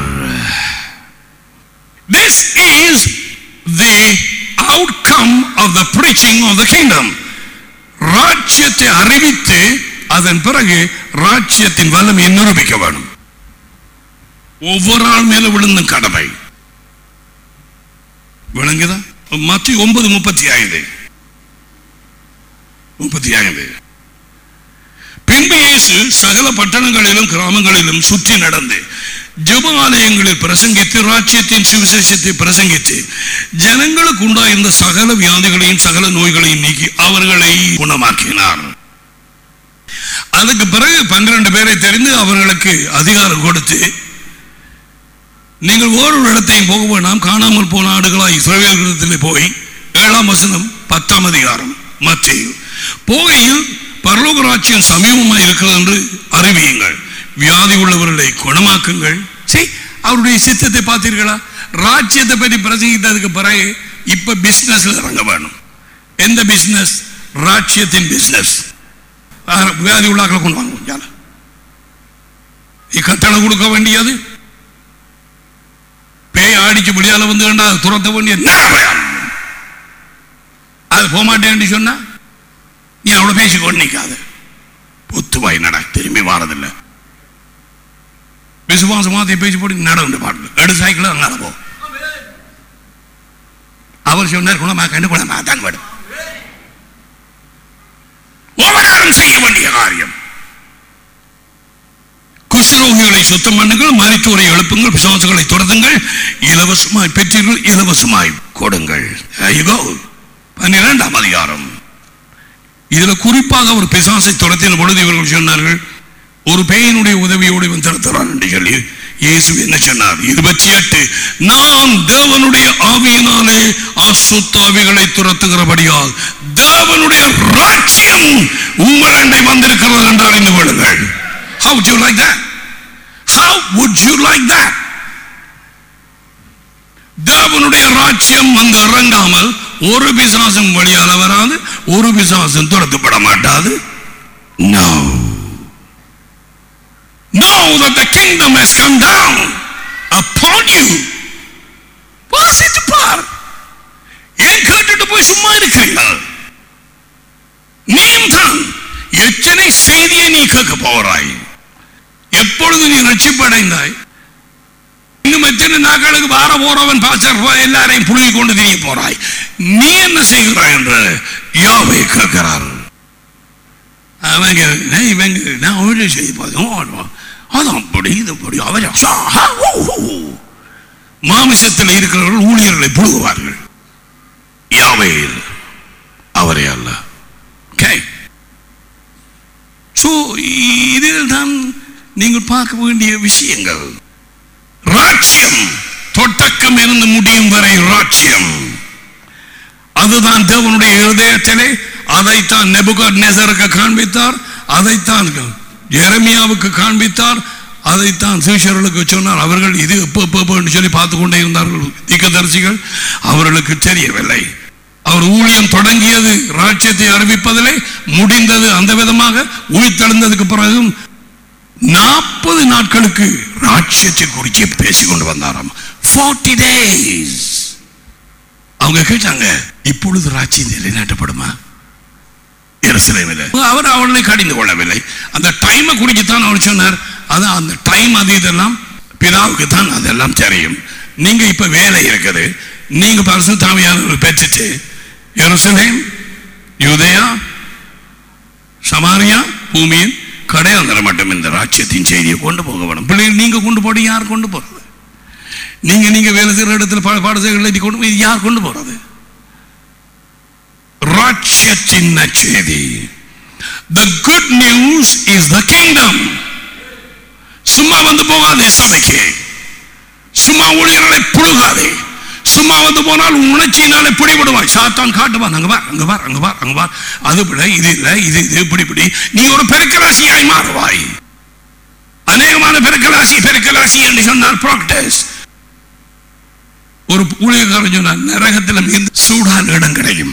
This is the outcome of the preaching of the kingdom. ராஜ்யத்தை அறிவித்து அதன் பிறகு ராஜ்யத்தின் வல்லமையை நிரூபிக்க வேண்டும் ஒவ்வொரு ஆள் மேல விழுந்த கடமை விளங்குதா மத்தி ஒன்பது முப்பத்தி ஐந்து முப்பத்தி ஐந்து பின்பு இயேசு சகல பட்டணங்களிலும் கிராமங்களிலும் சுற்றி நடந்து ஜெப ஆலயங்களில் பிரசங்கித்து ராஜ்யத்தின் சுவிசேஷத்தை பிரசங்கித்து ஜனங்களுக்கு உண்டாயிருந்த சகல வியாதிகளையும் சகல நோய்களையும் நீக்கி அவர்களை குணமாக்கினார் அதுக்கு பிறகு பன்னிரண்டு பேரை தெரிந்து அவர்களுக்கு அதிகாரம் கொடுத்து நீங்கள் ஓரொரு இடத்தையும் போக வேண்டாம் காணாமல் போன ஆடுகளாய் இஸ்ரவேல் போய் ஏழாம் வசனம் பத்தாம் அதிகாரம் மத்திய போகையில் பரலோக ராஜ்யம் சமீபமாக இருக்கிறது என்று அறிவியுங்கள் வியாதி உள்ளவர்களை குணமாக்குங்கள் சரி அவருடைய சித்தத்தை பார்த்தீர்களா ராஜ்யத்தை பற்றி பிரசங்கித்ததுக்கு பிறகு இப்ப பிசினஸ்ல இறங்க வேணும் எந்த பிசினஸ் ராஜ்யத்தின் பிசினஸ் வியாதி உள்ளாக்களை கொண்டு வாங்க கொஞ்சம் கட்டளை கொடுக்க வேண்டியது பேய் அடிச்சு வெளியால வந்து வேண்டா துரத்த வேண்டிய அது போக மாட்டேன்னு சொன்னா நீ அவ்வளவு பேசி கொண்டு நிக்காத பொத்துவாய் நட திரும்பி வாரதில்லை விசுவாச மாத்தி பேச்சு போட்டு நடந்து பாட்டு எடு சைக்கிள் அங்கால போ அவர் சொன்னார் குணமா கண்டு குணமா தான் படும் உபகாரம் செய்ய வேண்டிய காரியம் குஷ்ரோகிகளை சுத்தம் பண்ணுங்கள் மருத்துவரை எழுப்புங்கள் பிசாசுகளை துரத்துங்கள் இலவசமாய் பெற்றீர்கள் இலவசமாய் கொடுங்கள் There you go. பன்னிரெண்டாம் அதிகாரம் இதுல குறிப்பாக ஒரு பிசாசை துரத்தின பொழுது இவர்கள் சொன்னார்கள் ஒரு பேயினுடைய உதவியோடு இவன் துரத்துறான் என்று சொல்லி இயேசு என்ன சொன்னார் இருபத்தி எட்டு நான் தேவனுடைய ஆவியினாலே அசுத்தாவிகளை துரத்துகிறபடியால் தேவனுடைய ராட்சியம் உங்களிடம் வந்திருக்கிறது என்று அறிந்து கொள்ளுங்கள் How would you like that? How would you like that? தேவனுடைய ராட்சியம் வந்து இறங்காமல் ஒரு பிசாசும் வழியால வராது ஒரு பிசாசும் துரத்தப்பட மாட்டாது No. Know that the kingdom has come down upon you. வாசித்து பார் ஏன் கேட்டுட்டு போய் சும்மா இருக்கிறீர்கள் நீயும் தான் எத்தனை செய்தியை நீ கேட்க போகிறாய் எப்பொழுது நீ ரட்சிப்படைந்தாய் இன்னும் எத்தனை நாட்களுக்கு வார போறவன் பாசர் எல்லாரையும் புழுகி கொண்டு திரிய போறாய் நீ என்ன செய்கிறாய் என்று யாவை கேட்கிறார் அவங்க "ஏய், இவங்க நான் அவரே செய்து பார்த்தோம் அது அப்படி இது அப்படி அவர் மாமிசத்தில் இருக்கிறவர்கள் ஊழியர்களை புழுகுவார்கள் யாவையில் அவரே அல்ல ஓகே ஸோ இதில் தான் நீங்கள் பார்க்க வேண்டிய விஷயங்கள் ராட்சியம் தொடக்கம் இருந்து முடியும் வரை ராட்சியம் அதுதான் தேவனுடைய இருதயத்திலே அதைத்தான் நெபுகாட் நேசருக்கு காண்பித்தார் அதைத்தான் எரமியாவுக்கு காண்பித்தார் அதைத்தான் சீஷர்களுக்கு சொன்னார் அவர்கள் இது எப்போ எப்போ எப்போன்னு சொல்லி பார்த்து கொண்டே இருந்தார்கள் தீர்க்கதரிசிகள் அவர்களுக்கு தெரியவில்லை அவர் ஊழியம் தொடங்கியது ராஜ்யத்தை அறிவிப்பதிலே முடிந்தது அந்த விதமாக உயிர்த்தெழுந்ததுக்கு பிறகும் நாற்பது நாட்களுக்கு ராட்சியத்தை குறித்து பேசிக் கொண்டு வந்தாராம் 40 days அவங்க கேட்டாங்க இப்பொழுது ராட்சியம் நிலைநாட்டப்படுமா எருசலேமில் அவர் அவர்களை கடிந்து கொள்ளவில்லை அந்த டைமை குறித்துத்தான் அவர் சொன்னார் அதான் அந்த டைம் அது இதெல்லாம் பிதாவுக்கு தான் அதெல்லாம் தெரியும் நீங்க இப்ப வேலை இருக்குது நீங்க பரிசு தாமியான பெற்றுட்டு எருசலேம் யூதயா சமாரியா பூமியின் கடையாந்தர மட்டும் இந்த ராஜ்யத்தின் செய்தியை கொண்டு போக வேணும் பிள்ளைகள் நீங்க கொண்டு போடி யார் கொண்டு போறது நீங்க நீங்க வேலை செய்யற இடத்துல பா- பாடசாலைகள் எழுதி கொண்டு போய் யார் கொண்டு போறது ராட்சியத்தின் நற்செய்தி the good news is the kingdom சும்மா வந்து போகாதே சபைக்கு சும்மா ஊழியர்களை புழுகாதே சும்மா வந்து போனால் உன் உணர்ச்சியினாலே பிடிபடுவாய் சாத்தான் காட்டுவான் அங்க பார் அங்க பார் அங்க பார் அங்க பார் அது விட இது இல்லை இது இது இப்படி இப்படி நீ ஒரு பெருக்கராசியாய் மாறுவாய் அநேகமான பெருக்கராசி பெருக்கராசி என்று சொன்னார் ப்ராக்டஸ் ஒரு ஊழியக்காரன் சொன்னார் நரகத்தில் மிகுந்த சூடான இடம் கிடைக்கும்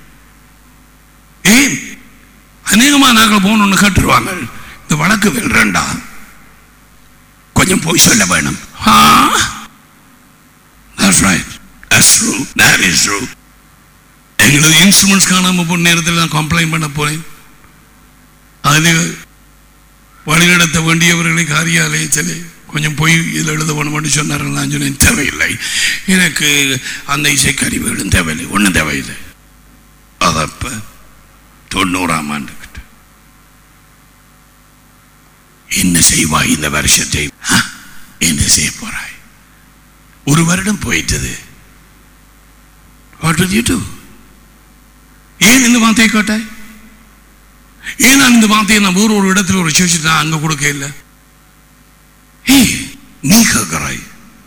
ஏன் அநேகமா நாங்கள் போகணும்னு கேட்டுருவாங்க இந்த வழக்கு வெல்றேன்டா கொஞ்சம் போய் சொல்ல வேணும் ஆ That's right. That's true. That is true. எங்களது இன்ஸ்ட்ருமெண்ட்ஸ் காணாம போன நேரத்தில் நான் கம்ப்ளைண்ட் பண்ண போறேன் அது வழிநடத்த வேண்டியவர்களை காரியாலயத்தில் கொஞ்சம் போய் இதில் எழுத வேணும்னு சொன்னார்கள் நான் சொன்னேன் தேவையில்லை எனக்கு அந்த இசைக்கருவிகளும் தேவையில்லை ஒன்றும் தேவையில்லை அதப்ப தொண்ணூறாம் ஆண்டு என்ன செய்வாய் இந்த வருஷத்தை ஆ? என்ன செய்ய போறாய் ஒரு வருடம் போயிட்டது வாட் will you do ஏன் இந்த வார்த்தையை கேட்டாய் ஏன் நான் இந்த வார்த்தையை நான் வேறு ஒரு இடத்துல ஒரு சர்ச்சு நான் அங்க கொடுக்க இல்லை ஏய் நீ கேட்கிறாய்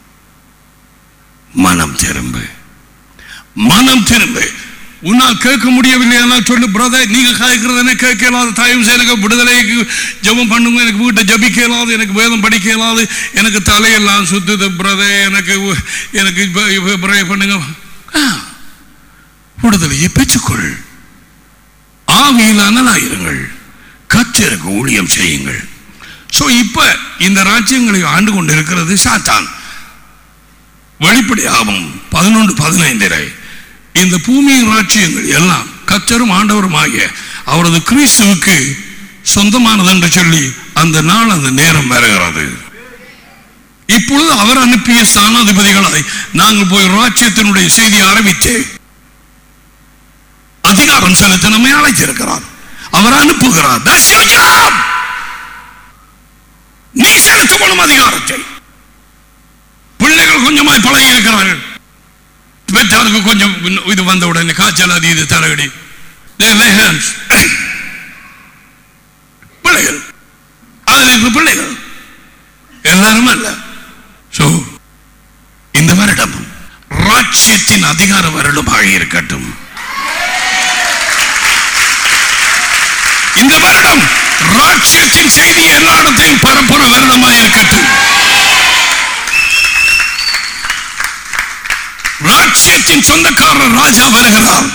மனம் திரும்பு மனம் திரும்பு உன்னால் கேட்க முடியவில்லை ஆனால் சொல்லு பிரதர் நீங்க கேட்கறது என்ன கேட்க இயலாது தயவு செய்து எனக்கு விடுதலைக்கு ஜெபம் பண்ணுங்க எனக்கு வீட்டை ஜபிக்க இயலாது எனக்கு வேதம் படிக்க இயலாது எனக்கு தலையெல்லாம் சுத்துது பிரதர் எனக்கு உ- எனக்கு இப்ப- இப்ப pray பண்ணுங்க ஆ, விடுதலையை பெற்றுக்கொள் ஆவியில் அனலாயிருங்கள் கற்றிருக்கு ஊழியம் செய்யுங்கள் சோ இப்ப இந்த ராஜ்யங்களை ஆண்டு கொண்டு இருக்கிறது சாத்தான் வெளிப்படையாகும் பதினொன்று பதினைந்திலே இந்த பூமியின் ராட்சியங்கள் எல்லாம் கத்தரும் ஆண்டவரும் ஆகிய அவரது கிறிஸ்துவுக்கு சொந்தமானது என்று சொல்லி அந்த நாள் அந்த நேரம் வருகிறது இப்பொழுது அவர் அனுப்பிய ஸ்தானாதிபதிகளாய் நாங்கள் போய் ராஜ்யத்தினுடைய செய்தியை அறிவித்து அதிகாரம் செலுத்த நம்மை அழைத்திருக்கிறார் அவர் அனுப்புகிறார் That's your job. நீ செலுத்த வேணும் அதிகாரத்தை பிள்ளைகள் கொஞ்சமாய் பழகி இருக்கிறார்கள் பெற்றாருக்கு கொஞ்சம் இது வந்த உடனே காய்ச்சல் அது இது தலையடி They lay hands. பிள்ளைகள் அதில் இருக்கிற பிள்ளைகள் எல்லாரும் அல்ல So, இந்த வருடம் ராட்சியத்தின் அதிகார வருடமாக இருக்கட்டும் இந்த வருடம் ராட்சியத்தின் செய்தி எல்லா இடத்தையும் பரப்புற வருடமாக இருக்கட்டும் ராட்சியத்தின் சொந்தக்காரர் ராஜா வருகிறார்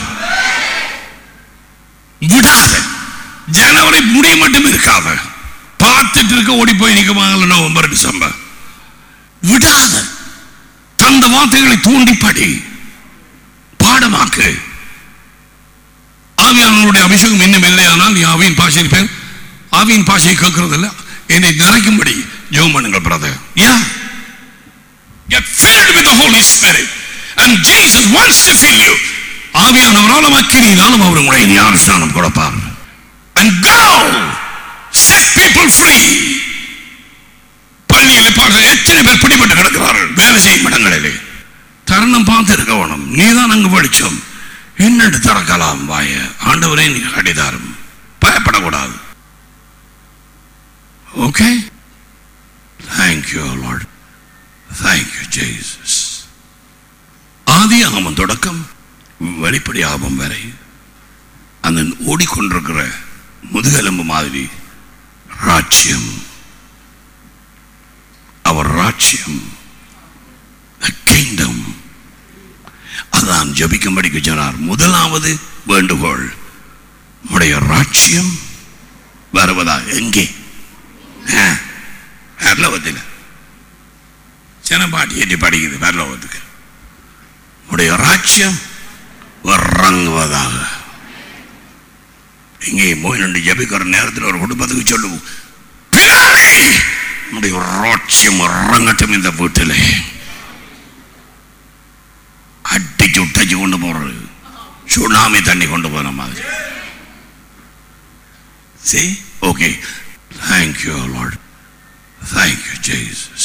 விடாத ஜனவரி முடிய மட்டும் இருக்காத பார்த்துட்டு இருக்க ஓடி போய் நிற்குவாங்கல்ல நவம்பர் டிசம்பர் விடாத தந்த வார்த்தைகளை தூண்டி படி பாடமாக்கு ஆவியானவருடைய அபிஷேகம் இன்னும் இல்லையானால் நீ ஆவியின் பாஷை பேர் ஆவியின் பாஷையை கேட்கறது இல்ல என்னை நிறைக்கும்படி ஜெபம் பண்ணுங்கள் brother yeah Get filled with the Holy Spirit. And Jesus wants to fill you. ஆவியானவராலும் அக்கினியினாலும் அவர் உங்களை ஞானஸ்நானம் கொடுப்பார் And go! Set people free. பள்ளியில் பார்க்க எத்தனை பேர் பிடிபட்டு கிடக்கிறார்கள் வேலை செய்யும் இடங்களிலே தருணம் பார்த்து இருக்க வேணும் நீதான் அங்கு வெளிச்சம் என்னென்று திறக்கலாம் வாய ஆண்டவரே நீ அடிதாரும் பயப்படக்கூடாது okay thank you Lord thank you Jesus ஆதி ஆகமம் தொடக்கம் வெளிப்படி ஆபம் வரை அந்த ஓடிக்கொண்டிருக்கிற முதுகெலும்பு மாதிரி ராஜ்யம் அவர் ராஜ்யம் கிங்டம் அதான் ஜபிக்கும்படிக்கு சொன்னார் முதலாவது வேண்டுகோள் உடைய ராஜ்யம் வருவதா எங்கே பரலோகத்தில் ஜனபாட்டி ஏற்றி படிக்குது பரலோகத்துக்கு உடைய ராஜ்யம் இறங்குவதாக இங்கே போய் நின்று ஜபிக்கிற நேரத்தில் ஒரு குடும்பத்துக்கு சொல்லுவோம் பிதாவே உடைய ராஜ்யம் இறங்கட்டும் இந்த வீட்டிலே அடிச்சு விட்டச்சு கொண்டு போறது சுனாமி தண்ணி கொண்டு போன மாதிரி சரி okay thank you Lord thank you Jesus